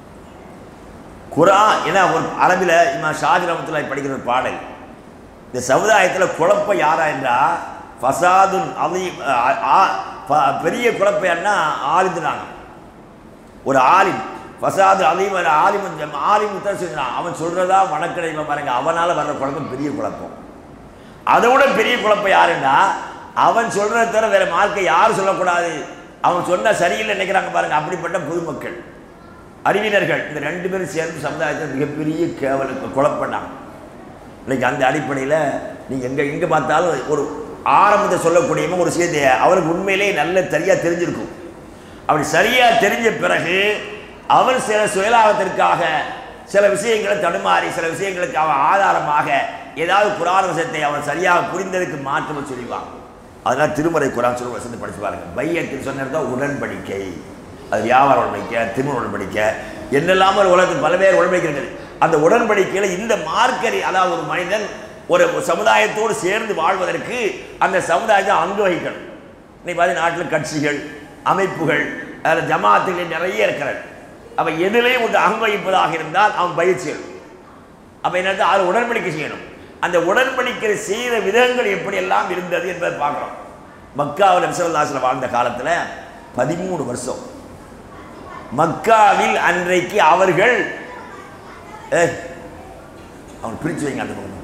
Speaker 2: குரான் ஏன்னா ஒரு அரபில் இம்மா ஷாஜி ரமத்துல படிக்கிற ஒரு பாடல் இந்த சமுதாயத்தில் குழப்பம் யாரா என்றா ஃபசாதுன் அதி ஆ- ஆ- ப- பெரிய குழப்பம் என்ன ஆலிதுனாங்க ஒரு ஆலிம் ஃபசாது அலீம் ஆலிம் ஆலிம் தான் சொல்றான் அவன் சொல்றதா வணக்கடைமை பாருங்க அவனால வர்ற குழப்பம் பெரிய குழப்பம் அதை விட பெரிய குழப்பம் யாருன்னா அவன் சொல்றதை தவிர வேற மார்க்கை யாரும் சொல்லக்கூடாது அவன் சொன்னா சரியில்லை நினைக்கிறாங்க பாருங்க அப்படிப்பட்ட பொதுமக்கள் அறிவினர்கள் இந்த ரெண்டு பேரும் சேர்ந்து சமுதாயத்தில் மிகப்பெரிய கேவல குழப்பம்னாங்க இன்னைக்கு அந்த அடிப்படையில் நீங்கள் எங்கே எங்கே பார்த்தாலும் ஒரு ஆரம்பத்தை சொல்லக்கூடியவங்க ஒரு விஷயத்தை அவருக்கு உண்மையிலேயே நல்ல சரியாக தெரிஞ்சிருக்கும் அப்படி சரியாக தெரிஞ்ச பிறகு அவர் சில சுயலாபத்திற்காக சில விஷயங்களை தடுமாறி சில விஷயங்களுக்கு அவன் ஆதாரமாக ஏதாவது குரான் விஷயத்தை அவன் சரியாக புரிந்ததுக்கு மாற்றம் சொல்லிவான் அதனால் திருமறை குரான் சொல்ல வசதி படிச்சு பாருங்க பையத்தில் சொன்னது தான் உடன்படிக்கை அது வியாபார உடன்படிக்கை திருமண உடன்படிக்கை என்னெல்லாம ஒரு உலகத்தில் பல்வேறு உடன்படிக்கை இருக்குது அந்த உடன்படிக்கையில் இந்த மார்க்கரி அதாவது ஒரு மனிதன் ஒரு சமுதாயத்தோடு சேர்ந்து வாழ்வதற்கு அந்த சமுதாயத்தை அங்கு வகிக்கணும் இன்னைக்கு பார்த்தீங்கன்னா நாட்டில் கட்சிகள் அமைப்புகள் அதில் ஜமாத்துகள் நிறைய இருக்கிறது அப்போ எதிலையும் ஒன்று அங்கு வகிப்பதாக இருந்தால் அவன் பயிற்சிகள் அப்போ என்னது அது உடன்படிக்கை செய்யணும் அந்த உடன்படிக்கை செய்த விதங்கள் எப்படியெல்லாம் இருந்தது என்பதை பார்க்குறோம் மக்காவில் நபிசல்லாசில் வாழ்ந்த காலத்தில் பதிமூணு வருஷம் மக்காவில் அன்றைக்கு அவர்கள் ஏய், அவன் பிரிச்சு வைங்க அந்த பக்கம்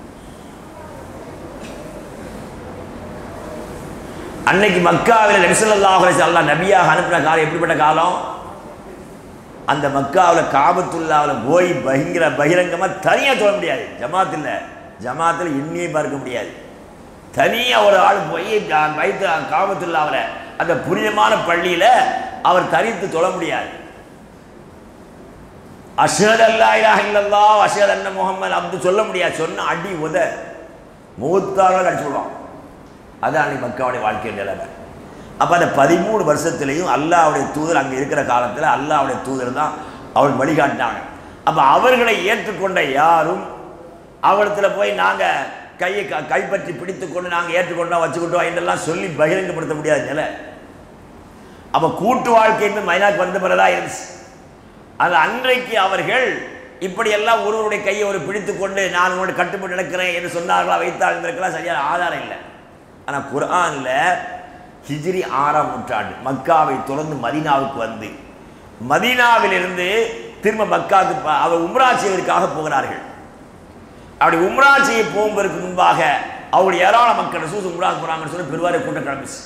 Speaker 2: அன்னைக்கு மக்காவில் நபிசல்லாஹ் அல்லாஹ் நபியாக அனுப்பின காலம் எப்படிப்பட்ட காலம் அந்த மக்காவில் காபத்துல்லாவில் போய் பகிங்கிற பகிரங்கமாக தனியாக சொல்ல முடியாது ஜமாத் இல்லை ஜமாத்தில் எண்ணியும் பார்க்க முடியாது தனியாக ஒரு ஆள் போய் ஜா- வைத்து காபத்துல்லாவில் அந்த புனிதமான பள்ளியில் அவர் தனித்து தொழ முடியாது அஷத் அல்லா இலாஹ இல்லல்லா அஷத் அன்ன முகமது அப்படி சொல்ல முடியாது சொன்ன அடி உத மூத்தார்கள் அடிச்சு விடுவான் அதான் அன்னைக்கு மக்காவுடைய வாழ்க்கை நிலைமை அப்போ அந்த பதிமூணு வருஷத்துலேயும் அல்லாவுடைய தூதர் அங்கே இருக்கிற காலத்தில் அல்லாவுடைய தூதர் தான் அவருக்கு வழிகாட்டினாங்க அப்போ அவர்களை ஏற்றுக்கொண்ட யாரும் அவரிடத்துல போய் நாங்கள் கையை க கைப்பற்றி பிடித்து கொண்டு நாங்கள் ஏற்றுக்கொண்டோம் வச்சுக்கிட்டோம் என்றெல்லாம் சொல்லி பகிரங்கப்படுத்த முடியாத நிலை அப்போ கூட்டு வாழ்க்கை என்பது மைனாக்கு வந்த பிறதா இருந்துச்சு அது அன்றைக்கு அவர்கள் இப்படியெல்லாம் ஒருவருடைய கையை ஒரு பிடித்து கொண்டு நான் உங்களோட கட்டுப்பட்டு நடக்கிறேன் என்று சொன்னார்களா வைத்தார்கள் என்பதற்கெல்லாம் சரியான ஆதாரம் இல்லை ஆனால் குர்ஆனில் ஹிஜ்ரி ஆறாம் நூற்றாண்டு மக்காவை தொடர்ந்து மதீனாவுக்கு வந்து மதீனாவிலிருந்து திரும்ப மக்காவுக்கு ப- அவர் உம்ரா செய்வதற்காக போகிறார்கள் அப்படி உம்ரா செய்ய போகும்பதற்கு முன்பாக அவருடைய ஏராள மக்கள் ரசூஸ் உம்ரா போகிறாங்கன்னு சொல்லி பெருவாரி கூட்டம் கிளம்பிச்சு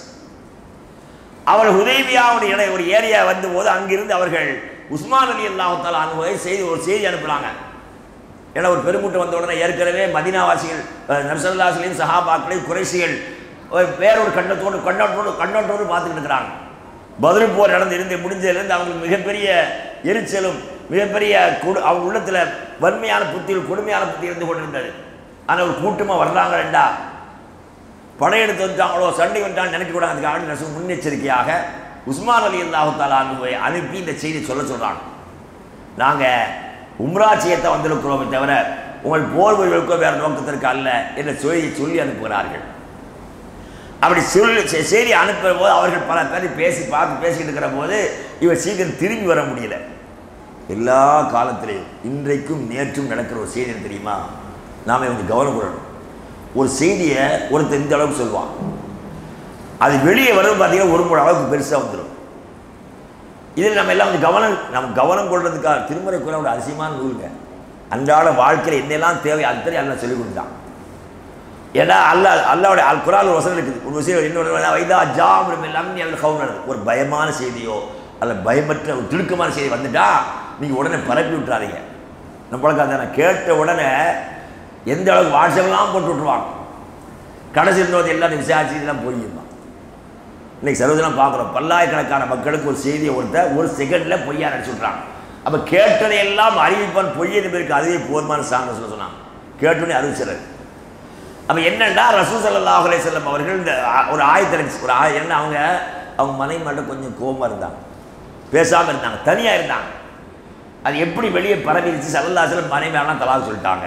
Speaker 2: அவர் ஹுதைபியாவுடைய இட ஒரு ஏரியா வந்தபோது அங்கிருந்து அவர்கள் உஸ்மான் அலி அல்லாஹால அனுபவை செய்தி ஒரு செய்தி அனுப்புனாங்க ஏன்னா ஒரு பெருமூட்டம் வந்த உடனே ஏற்கனவே மதினாவாசிகள் நர்சல்லாசிலையும் சஹாபாக்களையும் குறைசிகள் ஒரு வேறொரு கண்ணத்தோடு கண்ணோட்டோடு கண்ணோட்டோடு பார்த்துக்கிட்டு இருக்கிறாங்க பதில் போர் நடந்து இருந்து முடிஞ்சதுலேருந்து அவங்களுக்கு மிகப்பெரிய எரிச்சலும் மிகப்பெரிய கொடு அவங்க உள்ளத்தில் வன்மையான புத்தியில் கொடுமையான புத்தி இருந்து கொண்டிருந்தது ஆனால் ஒரு கூட்டமாக வர்றாங்க ரெண்டா படையெடுத்து வந்துட்டாங்களோ சண்டை வந்துட்டான்னு நினைக்க கூடாது அதுக்காக நசு முன்னெச்சரிக்கையாக உஸ்மான் அலி அல்லாஹு தாலா அனுபவை அனுப்பி இந்த செய்தி சொல்ல சொல்கிறாங்க நாங்கள் உம்ரா செய்யத்தை வந்திருக்கிறோமே தவிர உங்கள் போர் வீரர்களுக்கோ வேறு நோக்கத்திற்கு அல்ல என்ற செய்தியை சொல்லி அனுப்புகிறார்கள் அப்படி சொல்லி செ- செய்தி அனுப்புகிற போது அவர்கள் பல பேர் பேசி பார்த்து பேசிக்கிட்டு இருக்கிற போது இவர் சீக்கிரம் திரும்பி வர முடியல எல்லா காலத்திலையும் இன்றைக்கும் நேற்றும் நடக்கிற ஒரு செய்தி என்ன தெரியுமா நாம கொஞ்சம் கவனம் கொள்ளணும் ஒரு செய்தியை ஒருத்தர் இந்த அளவுக்கு சொல்லுவான் அது வெளியே வரும் பார்த்தீங்கன்னா ஒரு மூணு அளவுக்கு பெருசாக வந்துடும் இதில் நம்ம எல்லாம் கொஞ்சம் கவனம் நம்ம கவனம் கொள்றதுக்காக திருமறை குரல் ஒரு அதிசயமான நூலுங்க அன்றாட வாழ்க்கையில் என்னெல்லாம் தேவை அத்தனை எல்லாம் சொல்லிக் கொடுத்தான் ஏன்னா அல்லா அல்லாவுடைய அல் குரால் ஒரு வசனம் இருக்குது ஒரு விஷயம் இன்னொரு வைதா ஜாம் எல்லாம் அவள் கவுனது ஒரு பயமான செய்தியோ அல்ல பயமற்ற ஒரு திடுக்கமான செய்தி வந்துட்டா நீங்கள் உடனே பரப்பி விட்டுறாதீங்க நம்மளுக்கு அதை நான் கேட்ட உடனே எந்த அளவுக்கு வாட்ஸ்அப்லாம் போட்டு விட்ருவாங்க கடைசி இருந்தது எல்லாத்தையும் விசாரிச்சு இதெல்லாம் போயிருந்தான் இன்னைக்கு சர்வதெல்லாம் பார்க்குறோம் பல்லாயிரக்கணக்கான மக்களுக்கு ஒரு செய்தியை ஒருத்தர் ஒரு செகண்டில் பொய்யா நினச்சி விட்றாங்க அப்போ கேட்டதையெல்லாம் அறிவிப்பான் பொய் என்பதற்கு அதுவே போதுமான சாங்க சொல்ல சொன்னாங்க கேட்டோன்னே அறிவிச்சிடறது அப்போ என்னன்னா ரசூ சல்லாஹ் அலைஹிஸ்ஸலாம் அவர்கள் இந்த ஆ- ஒரு ஆயத்திறச்சு ஒரு ஆய என்ன அவங்க அவங்க மனைவி மட்டும் கொஞ்சம் கோபமாக இருந்தாங்க பேசாமல் இருந்தாங்க தனியாக இருந்தாங்க அது எப்படி வெளியே பரவிடுச்சு சல்லல்லாஹ் மனைவியெல்லாம் தலாக சொல்லிட்டாங்க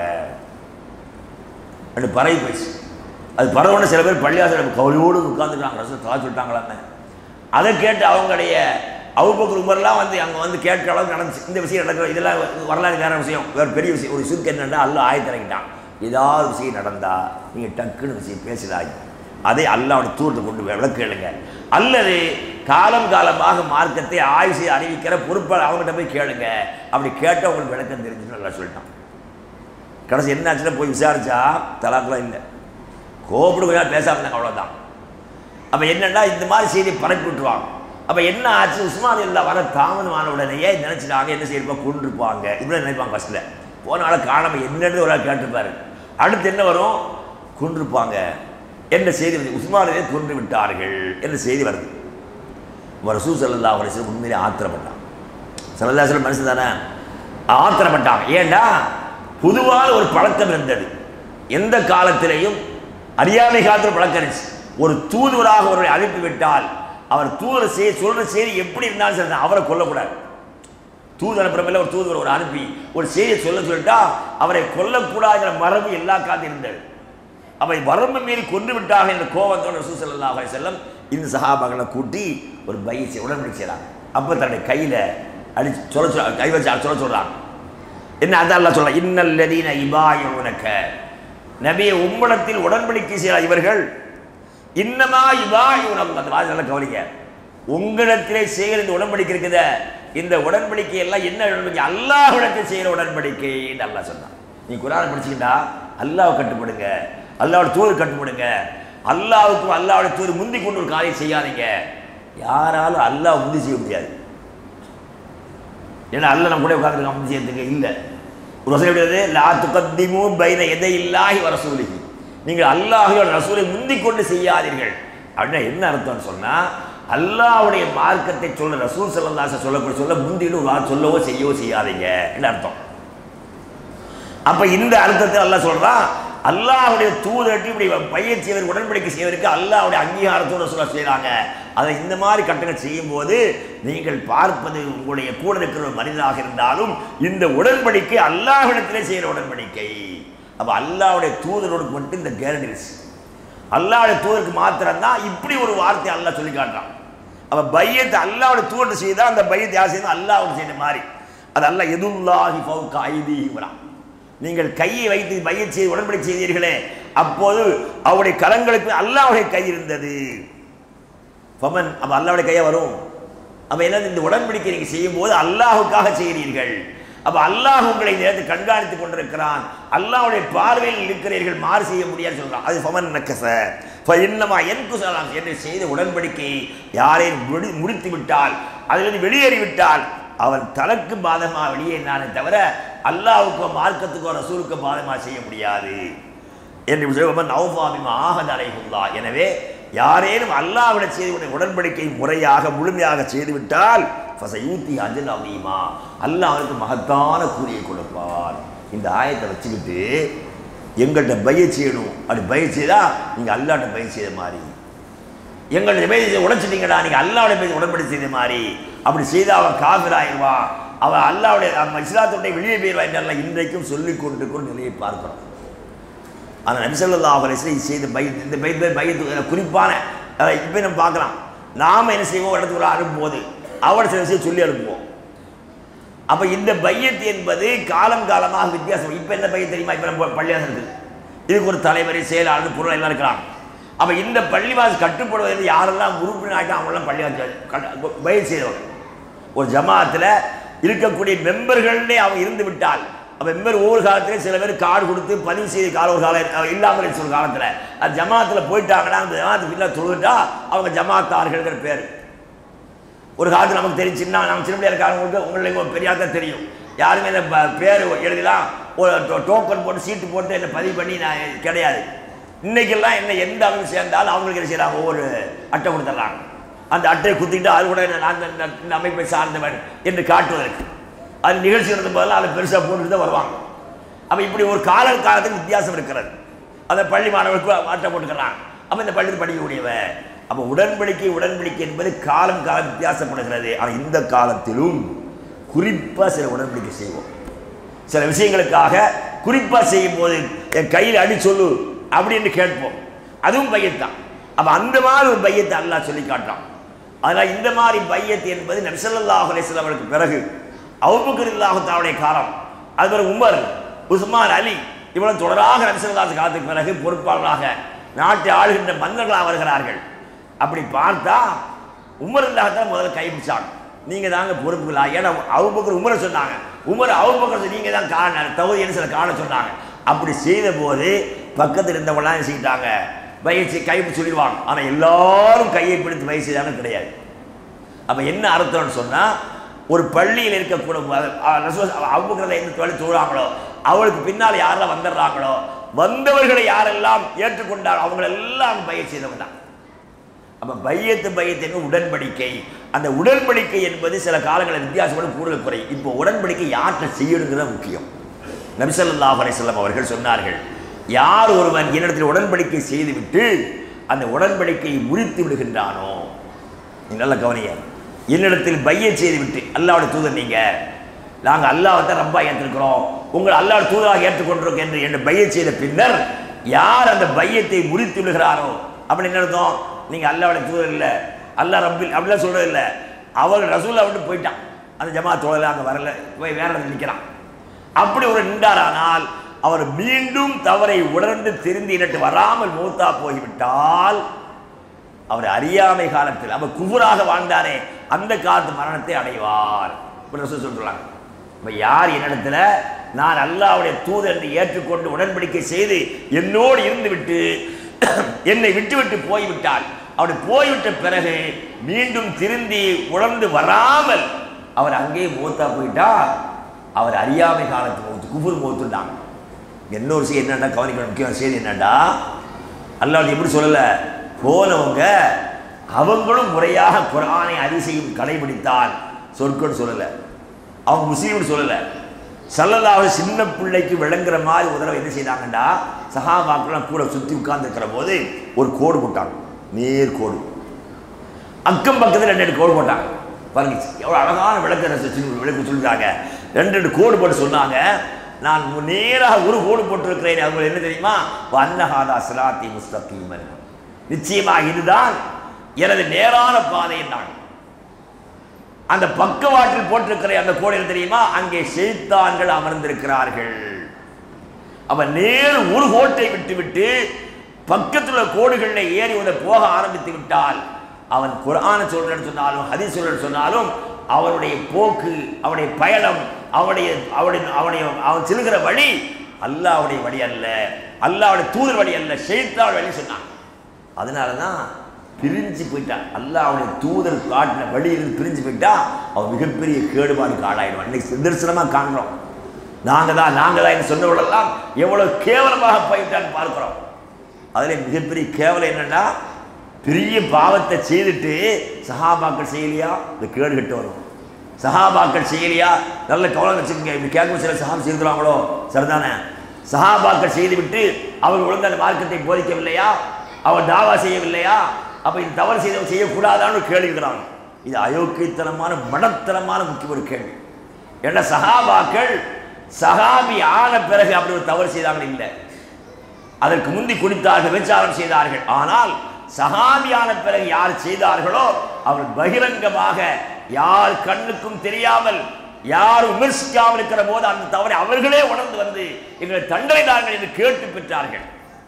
Speaker 2: ரெண்டு பறவை போயிடுச்சு அது பரவன சில பேர் பள்ளியாசல் கவலையோடு உட்காந்துருக்காங்க ரசூல் தலா சொல்லிட்டாங்களான்னு அதை கேட்டு அவங்களுடைய அவுபக்கர் உமர்லாம் வந்து அங்கே வந்து கேட்கிற அளவுக்கு நடந்துச்சு இந்த விஷயம் நடக்கிற இதெல்லாம் வரலாறு வேற விஷயம் வேறு பெரிய விஷயம் ஒரு சுருக்கு என்னன்னா அல்ல ஆயத்திறங்கிட்டான் ஏதாவது விஷயம் நடந்தா நீங்கள் டக்குன்னு விஷயம் பேசலாய் அதை அல்லாவோட தூரத்தை கொண்டு போய் விளக்கு கேளுங்க அல்லது காலம் காலமாக மார்க்கத்தை ஆய்வு செய்து அறிவிக்கிற பொறுப்பாளர் அவங்ககிட்ட போய் கேளுங்க அப்படி கேட்டால் உங்களுக்கு விளக்கம் தெரிஞ்சுன்னு நல்லா சொல்லிட்டான் கடைசி என்ன ஆச்சுன்னா போய் விசாரிச்சா தலாக்கெலாம் இல்லை கோபப்படு கொஞ்சம் பேசாம இருந்தாங்க அவ்வளோதான் அப்போ என்னன்னா இந்த மாதிரி செய்தியை பரப்பி விட்டுருவாங்க அப்போ என்ன ஆச்சு உஸ்மான் இல்லா வர தாமதமான உடனேயே நினச்சிட்டாங்க என்ன செய்யப்பா கொண்டிருப்பாங்க இப்படி நினைப்பாங்க ஃபஸ்ட்டில் போன ஆளை காணாமல் என்னன்னு ஒரு ஆள் கேட்டிருப்பாரு அடுத்து என்ன வரும் கொண்டிருப்பாங்க என்ற செய்தி வந்து உஸ்மானிலே கொன்று விட்டார்கள் என்ற செய்தி வருது ரசூ சல்லா அலிஸ்லம் உண்மையிலே ஆத்திரப்பட்டான் சல்லல்லாஹ் மனுஷன் தானே ஆத்திரப்பட்டாங்க ஏண்டா பொதுவான ஒரு பழக்கம் இருந்தது எந்த காலத்திலேயும் அறியாமை காலத்தில் பழக்கம் இருந்துச்சு ஒரு தூதுவராக ஒருவரை அனுப்பி விட்டால் அவர் தூதர் செய்ய சொல்ற செய்தி எப்படி இருந்தாலும் சரி அவரை கொல்லக்கூடாது தூது அனுப்புறமில்ல ஒரு தூதுவர் ஒரு அனுப்பி ஒரு செய்தியை சொல்ல சொல்லிட்டா அவரை கொல்லக்கூடாதுங்கிற மரபு எல்லா காலத்தையும் இருந்தது அவை வரம்பு மீறி கொண்டு விட்டாக என்ற கோபத்தோட ரசூல் ஸல்லல்லாஹு அலைஹி வஸல்லம் இந்த சஹாபாக்களை கூட்டி ஒரு பையை உடன்படி செய்கிறாங்க அப்போ தன்னுடைய கையில் அடிச்சு சொல்ல சொல்ல கை வச்சு சொல்ல சொல்கிறாங்க என்ன அதான் அல்லாஹ் சொல்கிறான் இன்னல் லதீன இபாயுனக நபியை உம்மிடத்தில் உடன்படிக்கை செய்ய இவர்கள் இன்னமா இவாயுன் அந்த வாசல கவனிக்க உங்களிடத்திலே செய்கிற இந்த உடன்படிக்கை இருக்குத இந்த உடன்படிக்கை எல்லாம் என்ன உடன்படிக்கை அல்லாஹ்விடத்தில் செய்கிற உடன்படிக்கை என்று அல்லாஹ் சொன்னான் நீ குரானை படிச்சுக்கிட்டா அல்லாஹ் கட்டுப்படுங்க அல்லாவோட தூர் கட்டுப்படுங்க அல்லாவுக்கும் அல்லாவோட தூர் முந்தி கொண்டு ஒரு காரியம் செய்யாதீங்க யாராலும் அல்லாஹ் முந்தி செய்ய முடியாது ஏன்னா அல்ல நம்ம கூட உட்காந்துருக்க முந்தி செய்யறதுக்கு இல்லை ஒரு வசதி எப்படியாது லா துகத்திமு பைன எதை இல்லாஹி வர சூலிகி நீங்கள் அல்லாஹியோட ரசூலை முந்திக் கொண்டு செய்யாதீர்கள் அப்படின்னா என்ன அர்த்தம்னு சொன்னா அல்லாஹ்வுடைய மார்க்கத்தை சொல்ல ரசூல் ஸல்லல்லாஹு சொல்லக்கூடிய சொல்ல முந்தின்னு ஒரு வார்த்தை சொல்லவோ செய்யவோ செய்யாதீங்க என்று அர்த்தம் அப்ப இந்த அர்த்தத்தை அல்லாஹ் சொல்றான் அல்லாஹ்வுடைய தூதர்ட்டு இப்படி பையன் செய்வர் உடன்படிக்கை செய்வதற்கு அல்லாஹ்வுடைய அங்கீகாரத்தோட சொல்ல செய்றாங்க அதை இந்த மாதிரி கட்டங்கள் செய்யும் போது நீங்கள் பார்ப்பது உங்களுடைய கூட இருக்கிற ஒரு மனிதனாக இருந்தாலும் இந்த உடன்படிக்கை அல்லாஹ்விடத்திலே செய்கிற உடன்படிக்கை அப்ப அல்லாஹ்வுடைய தூதரோடு மட்டும் இந்த கேரண்டிஸ் அல்லாஹ்வுடைய தூதருக்கு மாத்திரம்தான் இப்படி ஒரு வார்த்தை அல்லாஹ் சொல்லி காட்டுறான் அப்ப பையத்தை அல்லாஹ்வுடைய தூதர் செய்தா அந்த பையத்தை யார் செய்யணும் அல்லாஹ்வுடைய செய்த மாதிரி அது அல்லாஹ் எதுல்லாஹி ஃபவுக ஐதீஹிம் நீங்கள் கையை வைத்து பைய செய்து உடன்படி செய்தீர்களே அப்போது அவருடைய கரங்களுக்கு அல்லாஹ்வுடைய கை இருந்தது ஃபமன் அப்ப அல்லாஹ்வுடைய கையா வரும் அப்ப என்னது இந்த உடன்படிக்கை நீங்க செய்யும் போது அல்லாஹுக்காக செய்கிறீர்கள் அப்ப அல்லாஹ் உங்களை இந்த நேரத்தில் கண்காணித்துக் கொண்டிருக்கிறான் அல்லாஹ்வுடைய பார்வையில் இருக்கிறீர்கள் மாறு செய்ய முடியாது சொல்றான் அது ஃபமன் நக்கச இன்னமா என் குசலாம் என்று செய்த உடன்படிக்கையை யாரையும் முடி- முறித்து விட்டால் அதிலிருந்து வெளியேறிவிட்டால் அவன் தனக்கு பாதமாக வெளியேறினானே தவிர அல்லாஹ்வுக்கோ மார்க்கத்துக்கோ ரசூலுக்கோ பாதமாக செய்ய முடியாது என்று சொல்லுவன் நௌபாபிமா ஆகத அலைகுல்லா எனவே யாரேனும் அல்லாஹ்விட செய்து உடன்படிக்கை முறையாக முழுமையாக செய்துவிட்டால் ஃபசயூத்தி அஜல் அவீமா அல்லாஹ் அவனுக்கு மகத்தான கூலியை கொடுப்பார் இந்த ஆயத்தை வச்சுக்கிட்டு எங்கள்கிட்ட பய செய்யணும் அப்படி பய செய்தா நீங்க அல்லாட்ட பய செய்த மாதிரி எங்களுடைய பேசி உடைச்சிட்டீங்கடா நீங்க அல்லாவுடைய பேசி உடன்படி செய்த மாதிரி அப்படி செய்தா அவன் காபிராயிருவா அவன் அல்லாவுடைய நம்ம இஸ்லாத்துடைய வெளியே போயிருவா என்றெல்லாம் இன்றைக்கும் சொல்லிக் கொண்டு கொண்டு நிலையை பார்க்கிறோம் அந்த நபிசல்லா அவரை செய்த பை இந்த பை பயத்து குறிப்பான அஹ் இப்ப நம்ம பார்க்கலாம் நாம என்ன செய்வோம் ஒரு இடத்துக்கு ஒரு அனுப்பும்போது அவட சில விஷயம் சொல்லி அனுப்புவோம் அப்ப இந்த பையத்து என்பது காலம் காலமாக வித்தியாசம் இப்ப என்ன பையன் தெரியுமா இப்ப நம்ம பள்ளியாசம் இருக்குது இதுக்கு ஒரு தலைவர் செயலாளர் பொருள் எல்லாம் இருக்கிறாங்க அப்ப இந்த பள்ளிவாசல் கட்டுப்படுவது யாரெல்லாம் உறுப்பினர் ஆகிட்டா அவங்களாம் பள்ளிவாசல் பயிர் செய்தவர் ஒரு ஜமாத்துல இருக்கக்கூடிய மெம்பர்களே அவங்க இருந்து விட்டால் அப்ப மெம்பர் ஒவ்வொரு காலத்திலே சில பேர் கார்டு கொடுத்து பதிவு செய்த கால ஒரு காலம் இல்லாமல் இருந்துச்சு ஒரு காலத்துல அது ஜமாத்துல போயிட்டாங்கன்னா அந்த ஜமாத்து பின்னால் தொழுதுட்டா அவங்க ஜமாத்தார்கள்ங்கிற பேர் ஒரு காலத்தில் நமக்கு தெரியும் சின்ன நம்ம சின்ன பிள்ளையா இருக்காங்க உங்களுக்கு பெரியா தான் தெரியும் யாருமே இந்த ப- பேர் எழுதலாம் ஒரு டோ- டோக்கன் போட்டு சீட்டு போட்டு என்ன பதிவு பண்ணி நான் கிடையாது இன்னைக்கெல்லாம் என்ன எந்த அமைப்பு சேர்ந்தாலும் அவங்களுக்கு என்ன செய்யறாங்க ஒவ்வொரு அட்டை கொடுத்துட்றாங்க அந்த அட்டையை குத்திக்கிட்டு அது கூட நான் இந்த- இந்த- இந்த அமைப்பை சார்ந்தவன் என்று காட்டுவதற்கு அது நிகழ்ச்சி இருந்த போதெல்லாம் அதை பெருசாக போட்டுட்டு தான் வருவாங்க அப்போ இப்படி ஒரு கால காலத்துக்கு வித்தியாசம் இருக்கிறது அதை பள்ளி மாணவர்களுக்கு அட்டை போட்டுக்கிறாங்க அப்போ இந்த பள்ளியில் படிக்கக்கூடியவன் அப்போ உடன்படிக்கை உடன்படிக்கை என்பது காலம் காலம் வித்தியாசப்படுகிறது ஆனால் இந்த காலத்திலும் குறிப்பாக சில உடன்படிக்கை செய்வோம் சில விஷயங்களுக்காக குறிப்பாக செய்யும் போது என் கையில் அடி சொல்லு அப்படின்னு கேட்போம் அதுவும் பையத்தான் அப்போ அந்த மாதிரி ஒரு பையத்தை அல்லாஹ் சொல்லி காட்டுறான் அதனால் இந்த மாதிரி பையத்து என்பது நபிசல்லாஹ் அலிஸ்லாம் அவர்களுக்கு பிறகு அவுபக்கர் இல்லாஹத்தாவுடைய காலம் அது பிறகு உமர் உஸ்மான் அலி இவ்வளவு தொடராக நபிசல்லாஸ் காலத்துக்கு பிறகு பொறுப்பாளராக நாட்டை ஆளுகின்ற மன்னர்களாக வருகிறார்கள் அப்படி பார்த்தா உமர் இல்லாதான் முதல்ல கைப்பிடிச்சாங்க நீங்க தாங்க பொறுப்புகளா ஏன்னா அவுபக்கர் உமரை சொன்னாங்க உமர் அவுபக்கர் நீங்க தான் காண தகுதி என்ன சில காண சொன்னாங்க அப்படி செய்த போது பக்கத்தில் இருந்தவங்களாம் என்ன செய்யிட்டாங்க வயசு கைப்பிடி சொல்லிடுவாங்க ஆனா எல்லாரும் கையை பிடித்து வயசு செய்தாலும் கிடையாது அப்ப என்ன அர்த்தம்னு சொன்னா ஒரு பள்ளியில் இருக்கக்கூட அவுபக்கரில் எந்த தொழில் தொழுறாங்களோ அவளுக்கு பின்னால் யாரெல்லாம் வந்துடுறாங்களோ வந்தவர்களை யாரெல்லாம் ஏற்றுக்கொண்டாரோ அவங்களெல்லாம் பயிர் செய்தவங்க தான் அப்ப பையத்து பையத்து என்பது உடன்படிக்கை அந்த உடன்படிக்கை என்பது சில காலங்களில் வித்தியாசப்படும் கூடுதல் குறை இப்போ உடன்படிக்கை யார்கிட்ட செய்யணுங்கிறது முக்கியம் நபிசல்லாஹ் அலைஹிஸ்ஸலாம் அவர்கள் சொன்னார்கள் யார் ஒருவன் என்னிடத்தில் உடன்படிக்கை செய்துவிட்டு அந்த உடன்படிக்கையை முறித்து விடுகின்றானோ நீ நல்ல கவனிய என்னிடத்தில் பைய செய்துவிட்டு அல்லாவோட தூதர் நீங்க நாங்கள் அல்லாவை தான் ரப்பா ஏற்றிருக்கிறோம் உங்கள் அல்லாஹ் தூதராக ஏற்றுக்கொண்டிருக்கோம் என்று என்று பைய செய்த பின்னர் யார் அந்த பையத்தை முறித்து விடுகிறாரோ அப்படி என்ன அர்த்தம் நீங்க அல்லாவோட தூதர் இல்லை அல்லாஹ் ரப்பில் அப்படிலாம் சொல்றது இல்லை அவர் ரசூல்லா விட்டு போயிட்டான் அந்த ஜமா தோழல அங்கே வரல போய் வேற இடத்துல நிற்கிறான் அப்படி ஒரு நின்றாரானால் அவர் மீண்டும் தவறை உணர்ந்து திருந்தினட்டு வராமல் மூத்தா போய்விட்டால் அவர் அறியாமை காலத்தில் அவர் குபுராக வாழ்ந்தாரே அந்த காலத்து மரணத்தை அடைவார் இப்படி ரசூல் சொல்றாங்க இப்ப யார் என்னிடத்துல நான் அல்லாஹ்வுடைய தூதர் என்று ஏற்றுக்கொண்டு உடன்படிக்கை செய்து என்னோடு இருந்து விட்டு என்னை விட்டுவிட்டு போய்விட்டால் அப்படி போய்விட்ட பிறகு மீண்டும் திருந்தி உணர்ந்து வராமல் அவர் அங்கேயே மூத்தா போயிட்டா அவர் அறியாமை காலத்து மூத்து குபுர் மூத்துட்டாங்க இன்னொரு செய்தி என்னன்னா கவனிக்க முக்கியமான செய்தி என்னடா அல்லாஹ் எப்படி சொல்லல போனவங்க அவங்களும் முறையாக குரானை அதிசயம் கடைபிடித்தால் சொற்கள் சொல்லல அவங்க முஸ்லீம்னு சொல்லல சல்லல்லாஹு சின்ன பிள்ளைக்கு விளங்குற மாதிரி ஒரு தடவை என்ன செய்தாங்கடா சஹாபாக்கெல்லாம் கூட சுற்றி உட்கார்ந்துருக்கிற போது ஒரு கோடு போட்டாங்க நேர் கோடு அக்கம் பக்கத்தில் ரெண்டு ரெண்டு கோடு போட்டாங்க பாருங்க எவ்வளோ அழகான விளக்க விளக்கு சொல்லிட்டாங்க ரெண்டு ரெண்டு கோடு போட்டு சொன்னாங்க நான் நேராக ஒரு கோடு போட்டிருக்கிறேன் அது என்ன தெரியுமா அன்னஹாதா சிலாத்தி முஸ்தகீமன் நிச்சயமாக இதுதான் எனது நேரான பாதை என்றாங்க அந்த பக்கவாட்டில் போட்டிருக்கிற அந்த கோடு என்ன தெரியுமா அங்கே ஷெய்தான்கள் அமர்ந்திருக்கிறார்கள் அவன் நேர் ஒரு கோட்டை விட்டுவிட்டு பக்கத்தில் உள்ள கோடுகளில் ஏறி உள்ள போக ஆரம்பித்து விட்டால் அவன் குரான சொல்றேன்னு சொன்னாலும் ஹதீஸ் சொல்றேன்னு சொன்னாலும் அவனுடைய போக்கு அவனுடைய பயணம் அவனுடைய அவனுடைய அவனுடைய அவன் செல்கிற வழி அல்லாஹ்வுடைய வழி அல்ல அல்லாஹ்வுடைய தூதர் வழி அல்ல ஷெய்தான் வழி சொன்னான் அதனால தான் பிரிஞ்சு போயிட்டான் அல்லாஹ்வுடைய தூதர் காட்டின வழியிலிருந்து பிரிஞ்சு போயிட்டா அவன் மிகப்பெரிய கேடுபாடுக்கு ஆளாயிடுவான் இன்னைக்கு நிதர்சனமாக காண்கிறோம் நாங்கள் தான் நாங்கள் தான் என்று சொன்னவர்களெல்லாம் எவ்வளவு கேவலமாக போயிட்டான்னு பார்க்கிறோம் அதில் மிகப்பெரிய கேவலம் என்னன்னா பெரிய பாவத்தை செய்துட்டு சஹாபாக்கள் செய்யலையா இந்த கேடு கட்டு வரும் சஹாபாக்கள் செய்யலையா நல்ல கவனம் வச்சுக்கோங்க இப்படி கேட்கும் சில சஹாபா செய்திருக்கிறாங்களோ சரிதானே சஹாபாக்கள் செய்துவிட்டு அவர் ஒழுங்கு அந்த மார்க்கத்தை போதிக்கவில்லையா அவர் தாவா செய்யவில்லையா அப்ப இது தவறு செய்தவன் செய்யக்கூடாதான்னு ஒரு கேள்வி இருக்கிறாங்க இது அயோக்கியத்தனமான மடத்தனமான முக்கிய ஒரு கேள்வி ஏன்னா சஹாபாக்கள் சஹாபி ஆன பிறகு அப்படி ஒரு தவறு செய்தாங்க இல்லை அதற்கு முந்தி குடித்தார்கள் விபச்சாரம் செய்தார்கள் ஆனால் சஹாபியான பிறகு யார் செய்தார்களோ அவர் பகிரங்கமாக யார் கண்ணுக்கும் தெரியாமல் யார் விமர்சிக்காமல் இருக்கிற போது அந்த தவறை அவர்களே உணர்ந்து வந்து எங்களை தண்டனை தார்கள் என்று கேட்டு பெற்றார்கள்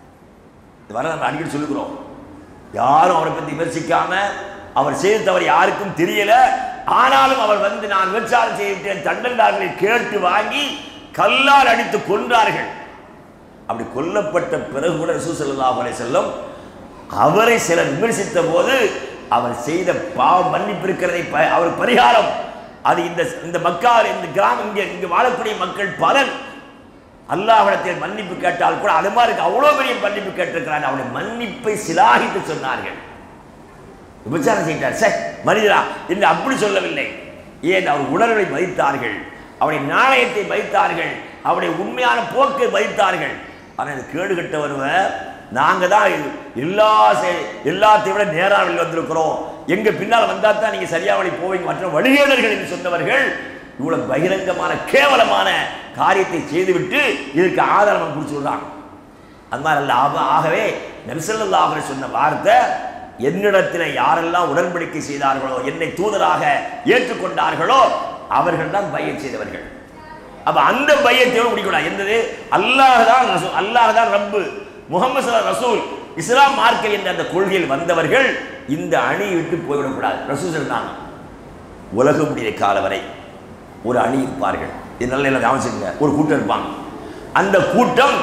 Speaker 2: இது வர நம்ம அடிக்கடி சொல்லுகிறோம் யாரும் அவரை பற்றி விமர்சிக்காம அவர் செய்த தவறு யாருக்கும் தெரியல ஆனாலும் அவர் வந்து நான் விபச்சாரம் செய்துவிட்டேன் தண்டனை கேட்டு வாங்கி கல்லால் அடித்து கொன்றார்கள் அப்படி கொல்லப்பட்ட பிறகு கூட ரசூல் ஸல்லல்லாஹு அலைஹி வஸல்லம் அவரை சிலர் விமர்சித்த போது அவர் செய்த பாவம் மன்னிப்பு இருக்கிறதை ப- அவர் பரிகாரம் அது இந்த இந்த மக்கள் இந்த கிராமம் இங்கே இங்கே வாழக்கூடிய மக்கள் பலன் அல்லாஹ்விடத்தில் மன்னிப்பு கேட்டால் கூட அது மாதிரி இருக்கு. அவ்வளோ பெரிய மன்னிப்பு கேட்டிருக்கிறார் அவருடைய மன்னிப்பை சிலாகித்து சொன்னார்கள் விபச்சாரம் செய்தார் சே மனிதரா என்று அப்படி சொல்லவில்லை ஏன் அவர் உணர்வை மதித்தார்கள் அவருடைய நாணயத்தை மதித்தார்கள் அவருடைய உண்மையான போக்கை மதித்தார்கள் ஆனால் இது கேடு கட்ட வருவர் நாங்கள் தான் இது எல்லா செ- எல்லாத்தையும் விட நேராக வந்திருக்கிறோம் எங்க பின்னால் வந்தா தான் நீங்க சரியா வழி போவீங்க மற்ற வழிகேடர்கள் என்று சொன்னவர்கள் இவ்வளவு பகிரங்கமான கேவலமான காரியத்தை செய்துவிட்டு இதற்கு ஆதாரம் குறிச்சு சொல்றாங்க அது மாதிரி அல்ல ஆக- ஆகவே நபிசல்லாஹ் சொன்ன வார்த்தை என்னிடத்தில் யாரெல்லாம் உடன்படிக்கை செய்தார்களோ என்னை தூதராக ஏற்றுக்கொண்டார்களோ அவர்கள் தான் பையன் செய்தவர்கள் அப்ப அந்த பையத்தையோடு முடிக்கூடாது என்னது அல்லாஹ் தான் ரசூல் அல்லாஹ் தான் ரப்பு முகமது ஸல்லல்லாஹு ரசூல் இஸ்லாம் மார்க்கை என்ற அந்த கொள்கையில் வந்தவர்கள் இந்த அணி விட்டு போய்விடக்கூடாது ரசூல் சொன்னாங்க உலகம் முடிய கால வரை ஒரு அணி இருப்பார்கள் இது நல்ல எல்லாம் கவனிச்சுங்க ஒரு கூட்டம் இருப்பாங்க அந்த கூட்டம்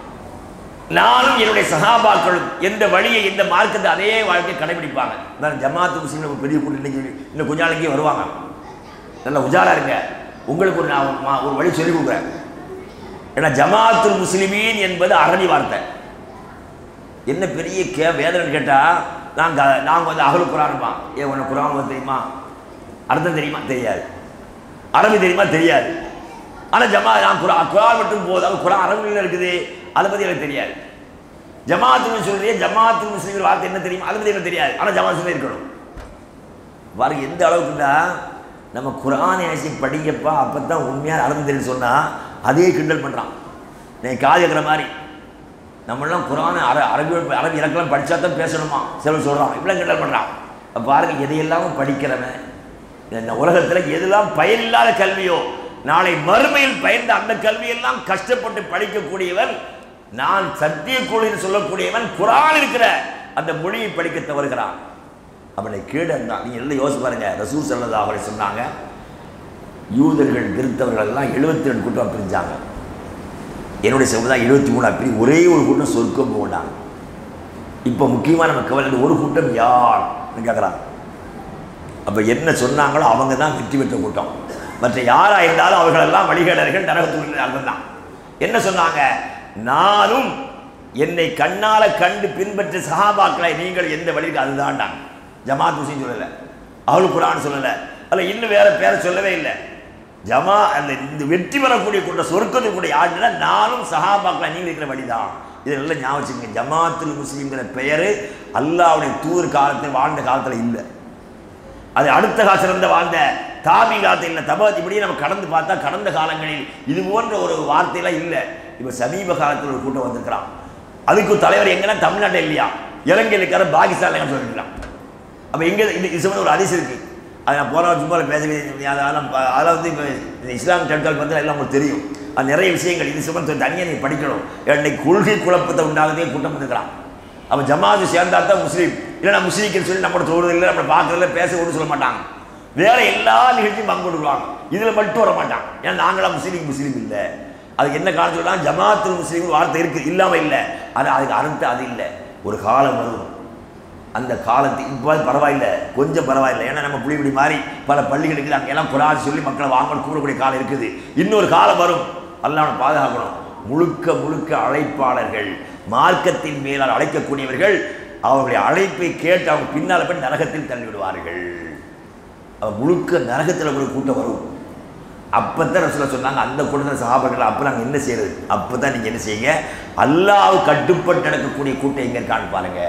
Speaker 2: நானும் என்னுடைய சகாபாக்களும் எந்த வழியை எந்த மார்க்கத்தை அதே வாழ்க்கையை கடைபிடிப்பாங்க நான் ஜமாத்து முஸ்லீம் ஒரு பெரிய கூட்டம் இன்னைக்கு இன்னும் கொஞ்ச நாளைக்கே வருவாங்க நல்ல உஜாரா இருங்க உங்களுக்கு ஒரு நான் மா- ஒரு வழி சொல்லிக் கொடுக்குறேன் ஏன்னா ஜமாத்துல் முஸ்லிமீன் என்பது அரபி வார்த்தை என்ன பெரிய கே வேதனை கேட்டால் நாங்கள் நாங்கள் வந்து அகல் குரான் இருப்பான் ஏன் உனக்கு குரான் வந்து தெரியுமா அர்த்தம் தெரியுமா தெரியாது அரபி தெரியுமா தெரியாது ஆனால் ஜமா நான் குரான் குரான் மட்டும் போதும் குரான் அரபியில் இருக்குது அதை பற்றி எனக்கு தெரியாது ஜமாத்து சொல்றியே ஜமாத்து முஸ்லீம் வார்த்தை என்ன தெரியுமா அதை பற்றி எனக்கு தெரியாது ஆனால் ஜமாத்து இருக்கணும் பாருங்க எந்த அளவுக்குன்னா நம்ம குரானை ஆசி படிங்கப்பா அப்போ தான் உண்மையான அர்த்தம் தெரியும் சொன்னால் அதே கிண்டல் பண்ணுறான் நீ காது இருக்கிற மாதிரி நம்மளாம் குரானை அர அரபி அரபி இலக்கெல்லாம் படித்தா தான் பேசணுமா சிலர் சொல்கிறான் இப்படிலாம் கிண்டல் பண்ணுறான் அப்ப பாருங்க எதையெல்லாம் படிக்கிறவன் இந்த உலகத்தில் எதெல்லாம் பயனில்லாத கல்வியோ நாளை மறுமையில் பயந்த அந்த கல்வியெல்லாம் கஷ்டப்பட்டு படிக்கக்கூடியவன் நான் சத்திய கோழின்னு சொல்லக்கூடியவன் குரான் இருக்கிற அந்த மொழியை படிக்க தவறுகிறான் அவனை கீழே இருந்தான் நீங்க எல்லாம் யோசிச்சு பாருங்க ரசூல் சல்லல்லாஹு அலைஹி சொன்னாங்க யூதர்கள் கிறிஸ்தவர்கள் எல்லாம் எழுபத்தி ரெண்டு கூட்டம் பிரிஞ்சாங்க என்னுடைய சமுதாயம் எழுபத்தி மூணா பிரி ஒரே ஒரு கூட்டம் சொர்க்கம் போனாங்க இப்போ முக்கியமாக நம்ம கவலை இந்த ஒரு கூட்டம் யார் கேட்குறாங்க அப்போ என்ன சொன்னாங்களோ அவங்க தான் வெற்றி பெற்ற கூட்டம் மற்ற யாராக இருந்தாலும் அவர்களெல்லாம் வழிகேடர்கள் நரகத்துக்கு தான் என்ன சொன்னாங்க நானும் என்னை கண்ணால கண்டு பின்பற்ற சஹாபாக்களை நீங்கள் எந்த வழிக்கு அதுதான்டாங்க ஜமாத் முஸ்லீம் சொல்லலை அவள் குரான் சொல்லலை அல்ல இன்னும் வேற பேரை சொல்லவே இல்லை ஜமா அந்த இந்த வெற்றி பெறக்கூடிய கூட்ட சொர்க்கத்துக்குடைய ஆண்டுனா நானும் சஹாபாக்களை நீங்கள் இருக்கிற வழிதான் இது நல்லா ஞாபகம் வச்சுக்கோங்க ஜமாத்துல் முஸ்லீம்ங்கிற பெயர் அல்லாவுடைய தூதர் காலத்தில் வாழ்ந்த காலத்தில் இல்லை அது அடுத்த காலத்தில் இருந்த வாழ்ந்த தாபி காலத்தில் இல்லை தபாத் இப்படியே நம்ம கடந்து பார்த்தா கடந்த காலங்களில் இது போன்ற ஒரு வார்த்தையெல்லாம் இல்லை இப்போ சமீப காலத்தில் ஒரு கூட்டம் வந்திருக்கிறான் அதுக்கு ஒரு தலைவர் எங்கன்னா தமிழ்நாட்டில் இல்லையா இலங்கையில் இருக்கிற பாகிஸ்தான்ல சொல்லிருக்கலாம் அப்போ எங்கே இது இது சம்பந்தம் ஒரு அதிசயம் இருக்குது அது நான் போன சும்மா பேசுகிறேன் அதெல்லாம் ப- அதெல்லாம் வந்து இப்போ இந்த இஸ்லாம் டெட்கால் வந்து எல்லாம் உங்களுக்கு தெரியும் அது நிறைய விஷயங்கள் இது சம்பந்தம் தனியாக நீங்கள் படிக்கணும் இன்னைக்கு கொள்கை குழப்பத்தை உண்டாகுதே கூட்டம் வந்துக்கிறான் அப்போ ஜமாத்து சேர்ந்தா தான் முஸ்லீம் இல்லைனா முஸ்லீம்னு சொல்லி நம்மளோட தோடுறது இல்லை நம்மளை பார்க்கறதில்ல பேச ஒன்றும் சொல்ல மாட்டாங்க வேற எல்லா நிகழ்ச்சியும் பங்கு கொடுக்குவாங்க இதில் மட்டும் வர மாட்டாங்க ஏன்னா நாங்களாம் முஸ்லீம் முஸ்லீம் இல்லை அதுக்கு என்ன காரணம் சொல்லலாம் ஜமாத்துல் முஸ்லீம் வார்த்தை இருக்குது இல்லாமல் இல்லை ஆனால் அதுக்கு அர்த்தம் அது இல்லை ஒரு காலம் வரும் அந்த காலத்துக்கு இப்போ பரவாயில்ல கொஞ்சம் பரவாயில்லை ஏன்னா நம்ம புளி இப்படி மாதிரி பல பள்ளிகளுக்கு அங்கெல்லாம் குரான் சொல்லி மக்களை வாங்கணும் கூடக்கூடிய காலம் இருக்குது இன்னொரு காலம் வரும் அல்லாஹ் பாதுகாக்கணும் முழுக்க முழுக்க அழைப்பாளர்கள் மார்க்கத்தின் மேலால் அழைக்கக்கூடியவர்கள் அவர்களுடைய அழைப்பை கேட்டு அவங்க பின்னால் போய் நரகத்தில் தள்ளிவிடுவார்கள் அவ முழுக்க நரகத்தில் ஒரு கூட்டம் வரும் அப்போ தான் ரசூலா சொன்னாங்க அந்த கூட்டத்தில் சகாபர்கள் அப்போ நாங்கள் என்ன செய்யறது அப்போ தான் நீங்கள் என்ன செய்யுங்க அல்லாஹ் கட்டுப்பட்டு நடக்கக்கூடிய கூட்டம் எங்கே இருக்கான்னு பாருங்க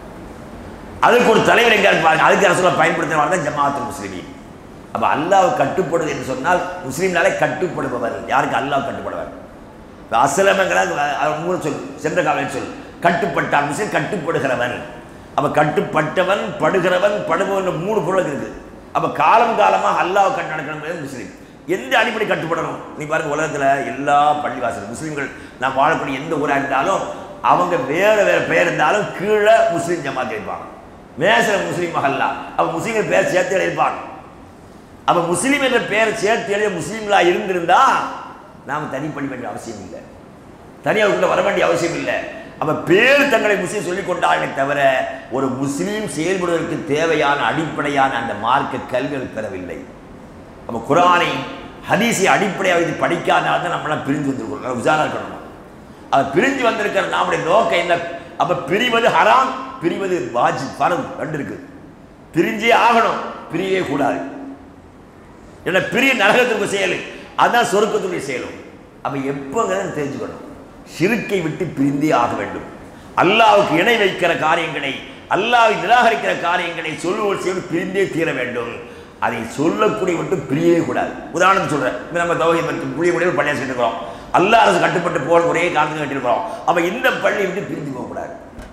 Speaker 2: அதுக்கு ஒரு தலைவர் எங்கே பாருங்க அதுக்கு ரசூலா பயன்படுத்தின தான் ஜமாத்துல் முஸ்லிமீன் அப்போ அல்லாஹ் கட்டுப்படுது என்று சொன்னால் முஸ்லீம்னாலே கட்டுப்படுபவர் யாருக்கு அல்லாஹ் கட்டுப்படுவார் இப்போ அசலமங்கிற மூணு சொல் சென்ற காலம் சொல் கட்டுப்பட்டான் முஸ்லீம் கட்டுப்படுகிறவன் அப்போ கட்டுப்பட்டவன் படுகிறவன் படுபவன் மூணு பொருள் இருக்குது அப்போ காலம் காலமாக அல்லாஹ் கட்டு நடக்கணும் முஸ்லீம் எந்த அடிப்படை கட்டுப்படணும் நீ பாருங்க உலகத்தில் எல்லா பள்ளிவாசல் முஸ்லீம்கள் நாம் வாழக்கூடிய எந்த ஊராக இருந்தாலும் அவங்க வேறு வேறு பெயர் இருந்தாலும் கீழே முஸ்லீம் ஜமாத் இருப்பாங்க மேசல முஸ்லீம் மஹல்லா அப்போ முஸ்லீம்கள் பேர் சேர்த்து எழுதிப்பாங்க அப்ப முஸ்லீம் என்ற பெயரை சேர்த்து எழுதிய முஸ்லீம்களா இருந்திருந்தா நாம் தனி பண்ண வேண்டிய அவசியம் இல்லை தனியாக உள்ள வர வேண்டிய அவசியம் இல்லை அப்ப பேர் தங்களை முஸ்லீம் சொல்லிக் கொண்டார்களே தவிர ஒரு முஸ்லீம் செயல்படுவதற்கு தேவையான அடிப்படையான அந்த மார்க்க கல்விகள் பெறவில்லை அப்ப குரானை ஹதீஸை அடிப்படையாக வைத்து படிக்காதனால தான் நம்மளாம் பிரிஞ்சு வந்திருக்கோம் உஜாரா இருக்கணும் அது பிரிஞ்சு வந்திருக்கிற நம்முடைய நோக்கம் என்ன அப்ப பிரிவது ஹராம் பிரிவது வாஜி பரம் ரெண்டு இருக்கு பிரிஞ்சே ஆகணும் பிரியவே கூடாது என்ன பிரிய நரகத்திற்கு செயல் அதான் சொருக்கத்துடைய செயலும் அப்ப எப்போங்கிறத தெரிஞ்சுக்கணும் சிறுக்கை விட்டு பிரிந்தே ஆக வேண்டும் அல்லாவுக்கு இணை வைக்கிற காரியங்களை அல்லாவை நிராகரிக்கிற காரியங்களை சொல்லுவோர் செய்வது பிரிந்தே தீர வேண்டும் அதை சொல்லக்கூடிய மட்டும் பிரியவே கூடாது உதாரணத்துக்கு சொல்றேன் இப்ப நம்ம தவகை புரிய முடிய பள்ளியாக சொல்லிருக்கிறோம் அல்லாஹ் அரசு கட்டுப்பட்டு போகிற ஒரே காலத்துக்கு கட்டிருக்கிறோம் அப்ப இந்த பள்ளி விட்டு பிரிஞ்சு போகக்கூடாது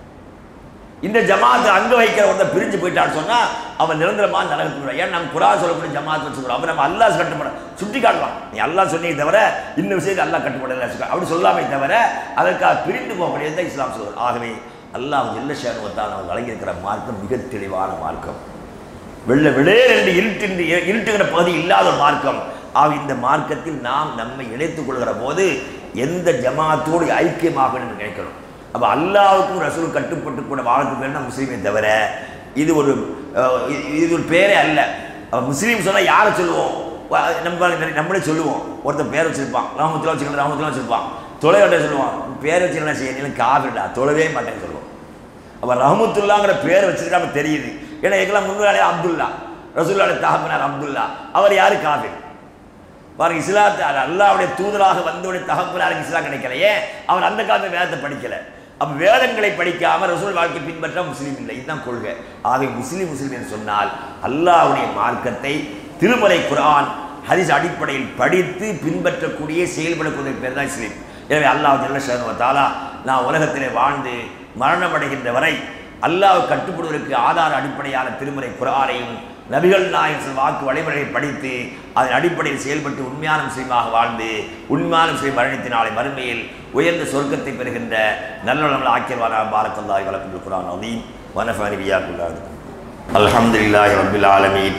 Speaker 2: இந்த ஜமாத்து அங்க வைக்கிற ஒருத்தர் பிரிஞ்சு போயிட்டான்னு சொன்னா அவன் நிரந்தரமா நரகத்துக்கு ஏன் நம்ம குரா சொல்லக்கூடிய ஜமாத் வச்சுக்கிறோம் அப்ப நம்ம அல்லாஹ் கட்டுப்பட சுட்டி காட்டலாம் நீ அல்லாஹ் சொன்னீங்க தவிர இந்த விஷயத்தை அல்லாஹ் கட்டுப்படல அப்படி சொல்லாமே தவிர அதற்காக பிரிந்து போக முடியாது தான் இஸ்லாம் சொல்வார் ஆகவே அல்லாஹ் ஜெல்ல ஷேனுவத்தால் அவர் வழங்கியிருக்கிற மார்க்கம் மிக தெளிவான மார்க்கம் வெள்ள விளையர் என்று இருட்டு இருட்டுகிற பகுதி இல்லாத ஒரு மார்க்கம் ஆக இந்த மார்க்கத்தில் நாம் நம்மை இணைத்துக் கொள்கிற போது எந்த ஜமாத்தோடு ஐக்கியமாக என்று நினைக்கணும் அப்போ அல்லாவுக்கும் ரசூல் கட்டுப்பட்டு கூட வாழ்க்கை பேர் தான் முஸ்லீமே தவிர இது ஒரு அஹ், இது- இது ஒரு பேரே அல்ல அப்ப முஸ்லீம் சொன்னால் யாரை சொல்லுவோம் வ- நம்ம நம்மளே சொல்லுவோம் ஒருத்தன் பேர் வச்சிருப்பான் ராமத்துல வச்சுக்கலாம் ராமத்துல வச்சிருப்பான் தொலை வட்ட சொல்லுவான் பேர் வச்சுக்கலாம் செய்யணும் காவிடா தொழவே மாட்டேன்னு சொல்லுவோம் அப்போ ரஹமத்துல்லாங்கிற பேர் வச்சிருக்காம தெரியுது ஏன்னா எங்கெல்லாம் முன்னாலே அப்துல்லா ரசூல்லாவுடைய தகப்பனார் அப்துல்லா அவர் யாரு காஃபிர் பாருங்க இஸ்லாத்தை அது அல்லாவுடைய தூதராக வந்தவுடைய தகப்பனாருக்கு இஸ்லாம் கிடைக்கலையே அவர் அந்த காலத்தில் வேதத்தை படிக்கல அப்ப வேதங்களை படிக்காம ரசூல் வாழ்க்கை பின்பற்ற முஸ்லீம் இல்லை இதுதான் கொள்கை ஆகவே முஸ்லீம் முஸ்லீம் என்று சொன்னால் அல்லாஹ்வுடைய மார்க்கத்தை திருமலை குர்ஆன் ஹதீஸ் அடிப்படையில் படித்து பின்பற்றக்கூடிய செயல்படக்கூடிய பேர் தான் இஸ்லீம் எனவே அல்லாஹ் ஜல்ல ஷானு தாலா நான் உலகத்திலே வாழ்ந்து மரணமடைகின்ற வரை அல்லாஹ் கட்டுப்படுவதற்கு ஆதார அடிப்படையான திருமறை குரானையும் நபிகள் நாயகன் வாக்கு வழிமுறையை படித்து அதன் அடிப்படையில் செயல்பட்டு உண்மையான முஸ்லீமாக வாழ்ந்து உண்மையான முஸ்லீம் மரணித்த நாளை மறுமையில் உயர்ந்த சொர்க்கத்தை பெறுகின்ற நல்ல ஆக்கியவான பாரக்கல்லாய் வழக்கு குரான் அதீம் வனஃபானி வியாக்குள்ளாது அல்ஹம்துலில்லாஹி ரப்பில் ஆலமீன்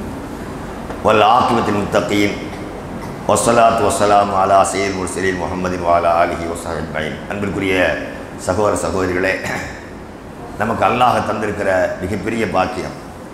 Speaker 2: வல் ஆக்கிவத்தின் முத்தகீன் வசலாத் வசலாம் அலா சையத் முர்சலீன் முகமதின் வாலா ஆலிஹி வசாஹித் பைன் அன்பிற்குரிய சகோதர சகோதரிகளே நமக்கு அல்லாஹ் தந்திருக்கிற மிகப்பெரிய பாக்கியம்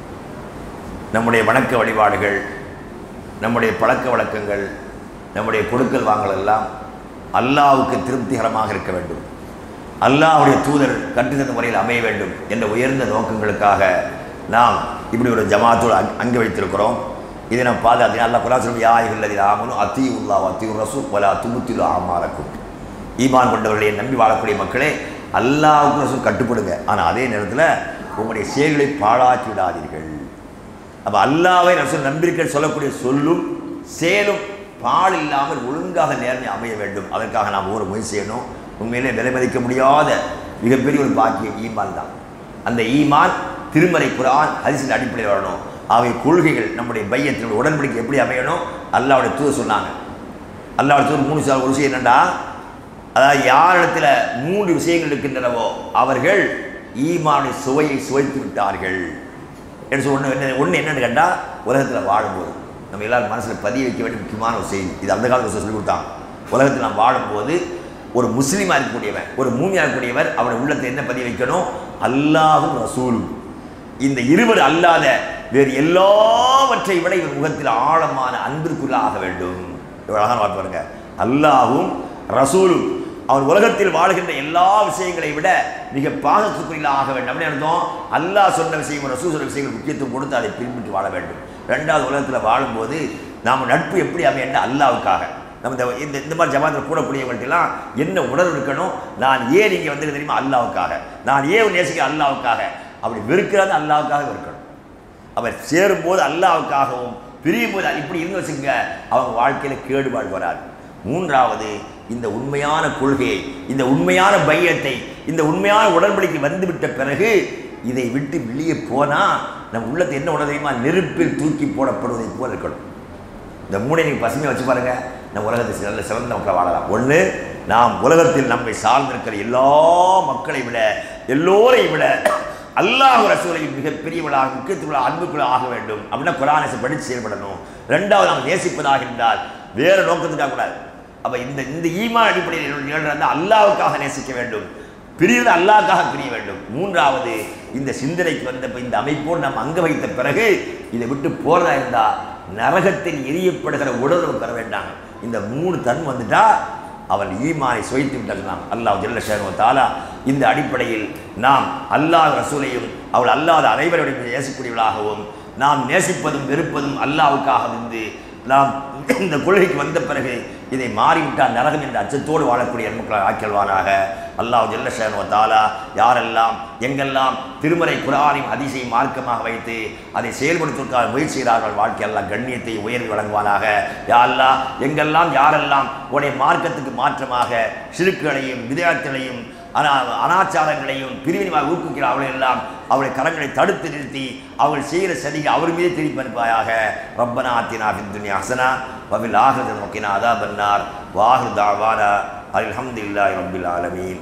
Speaker 2: நம்முடைய வணக்க வழிபாடுகள் நம்முடைய பழக்க வழக்கங்கள் நம்முடைய கொடுக்கல் வாங்கல் எல்லாம் அல்லாஹ்வுக்கு திருப்திகரமாக இருக்க வேண்டும் அல்லாஹ்வுடைய தூதர் கற்றுத்தந்த முறையில் அமைய வேண்டும் என்ற உயர்ந்த நோக்கங்களுக்காக நாம் இப்படி ஒரு ஜமாத்தோடு அங் அங்கு வைத்திருக்கிறோம் இதை நாம் பாதுகாத்து அல்லா குலா சொல்லும் யாயுள்ளதில் ஆமனும் அத்தி உல்லா அத்தி ரசூ வலா துமுத்தில் ஆமாரக்கும் ஈமான் கொண்டவர்களை நம்பி வாழக்கூடிய மக்களே அல்லாவுக்கு ரசூல் கட்டுப்படுங்க ஆனால் அதே நேரத்தில் உங்களுடைய செயல்களை பாழாக்கி விடாதீர்கள் அப்போ அல்லாவை ரசூல் நம்பிக்கை சொல்லக்கூடிய சொல்லும் செயலும் பால் இல்லாமல் ஒழுங்காக நேர்மை அமைய வேண்டும் அதற்காக நாம் ஒரு முயற்சி செய்யணும் உண்மையிலே விலை மதிக்க முடியாத மிகப்பெரிய ஒரு பாக்கியம் ஈமான் தான் அந்த ஈமான் திருமறை குரான் ஹரிசின் அடிப்படையில் வரணும் அவை கொள்கைகள் நம்முடைய பையத்தினுடைய உடன்படிக்கை எப்படி அமையணும் அல்லாவுடைய தூதர் சொன்னாங்க அல்லாவுடைய தூதர் மூணு சார் ஒரு விஷயம் என்னண்டா அதாவது யாரிடத்துல மூன்று விஷயங்கள் இருக்கின்றனவோ அவர்கள் ஈமானுடைய சுவையை சுவைத்து விட்டார்கள் என்று ஒன்று என்ன ஒன்று என்னன்னு கேட்டால் உலகத்தில் வாழும்போது நம்ம எல்லாரும் மனசில் பதிய வைக்க வேண்டிய முக்கியமான ஒரு செய்தி இது அந்த காலத்தில் சொல்லி கொடுத்தாங்க உலகத்தில் நாம் வாழும்போது ஒரு முஸ்லீமாக இருக்கக்கூடியவன் ஒரு மூமியாக இருக்கக்கூடியவர் அவருடைய உள்ளத்தை என்ன பதிய வைக்கணும் அல்லாஹும் ரசூலும் இந்த இருவர் அல்லாத வேறு எல்லாவற்றை விட இவர் முகத்தில் ஆழமான அன்பிற்குள்ள ஆக வேண்டும் இவ்வளவு அழகான வார்த்தை பாருங்க அல்லாஹும் ரசூலும் அவர் உலகத்தில் வாழ்கின்ற எல்லா விஷயங்களை விட மிக பாசத்துக்குரிய ஆக வேண்டும் அப்படின்னு அர்த்தம் அல்லாஹ் சொன்ன விஷயம் ரசூல் சொன்ன விஷயங்கள் முக்கியத்துவம் கொடுத்து அதை பின்பற்றி வாழ வேண்டும் ரெண்டாவது உலகத்தில் வாழும்போது நாம் நட்பு எப்படி அமையண்ட அல்லாவுக்காக நம்ம இந்த இந்த இந்த மாதிரி ஜமாத்தில் கூடக்கூடியவங்கள்ட்டெல்லாம் என்ன உணர்வு இருக்கணும் நான் ஏன் இங்கே வந்து தெரியுமா அல்லாவுக்காக நான் ஏன் நேசிக்க அல்லாவுக்காக அப்படி வெறுக்கிறது அல்லாவுக்காக இருக்கணும் அவர் சேரும்போது அல்லாவுக்காகவும் பிரியும் போது இப்படி இருந்து வச்சுங்க அவங்க வாழ்க்கையில் கேடுபாடு வராது மூன்றாவது இந்த உண்மையான கொள்கையை இந்த உண்மையான பையத்தை இந்த உண்மையான உடன்படிக்கை வந்துவிட்ட பிறகு இதை விட்டு வெளியே போனால் நம்ம உள்ளத்தை என்ன உணர தெரியுமா நெருப்பில் தூக்கி போடப்படுவதை போல இருக்கணும் இந்த மூணை நீங்கள் பசுமையை வச்சு பாருங்க நம்ம உலகத்தை நல்ல சிறந்த மக்களை வாழலாம் ஒன்று நாம் உலகத்தில் நம்மை சார்ந்திருக்கிற எல்லா மக்களை விட எல்லோரையும் விட அல்லாஹ் ரசூலை மிகப்பெரியவளாக முக்கியத்துவ அன்புக்குள்ள ஆக வேண்டும் அப்படின்னா குரானை படித்து செயல்படணும் ரெண்டாவது நாம் நேசிப்பதாக இருந்தால் வேறு நோக்கத்துக்காக கூடாது அப்போ இந்த இந்த ஈமான் அடிப்படையில் நிகழ்ந்த அல்லாவுக்காக நேசிக்க வேண்டும் பிரிவது அல்லாஹ்க்காக பிரிய வேண்டும் மூன்றாவது இந்த சிந்தனைக்கு வந்த இந்த அமைப்போடு நாம் அங்க வைத்த பிறகு இதை விட்டு போறதா இருந்தா நரகத்தில் எரியப்படுகிற உடல் பெற வேண்டாம் இந்த மூணு தன் வந்துட்டா அவன் ஈமானை சுவைத்து விட்டான் அல்லாஹ் ஜல்ல ஷேனோ தாலா இந்த அடிப்படையில் நாம் அல்லாஹ் ரசூலையும் அவள் அல்லாத அனைவருடைய நேசக்கூடியவளாகவும் நாம் நேசிப்பதும் வெறுப்பதும் அல்லாவுக்காக இருந்து நாம் இந்த கொள்கைக்கு வந்த பிறகு இதை மாறிவிட்டால் நரகம் என்ற அச்சத்தோடு வாழக்கூடிய மக்களை ஆக்கியல்வானாக அல்லாஹ் ஜல்ல ஷேனோ தாலா யாரெல்லாம் எங்கெல்லாம் திருமறை குரானையும் அதிசயம் மார்க்கமாக வைத்து அதை செயல்படுத்துவதற்காக முயற்சி செய்கிறார்கள் வாழ்க்கையெல்லாம் கண்ணியத்தை உயர்வு வழங்குவானாக யாரெல்லாம் எங்கெல்லாம் யாரெல்லாம் உடைய மார்க்கத்துக்கு மாற்றமாக சிறுக்குகளையும் விதயங்களையும் அனா அனாச்சாரங்களையும் பிரிவினமாக ஊக்குவிக்கிற அவளை எல்லாம் அவளை கரங்களை தடுத்து நிறுத்தி அவள் செய்கிற சதியை அவர் மீது திருப்பி அனுப்பாயாக ரப்பனா ஆத்தினா பித்துனி ஹசனா வபில் ஆஹது நோக்கினா அதா பன்னார் வாஹு தாவானா அல்ஹம்துலில்லாஹி ரப்பில் ஆலமீன்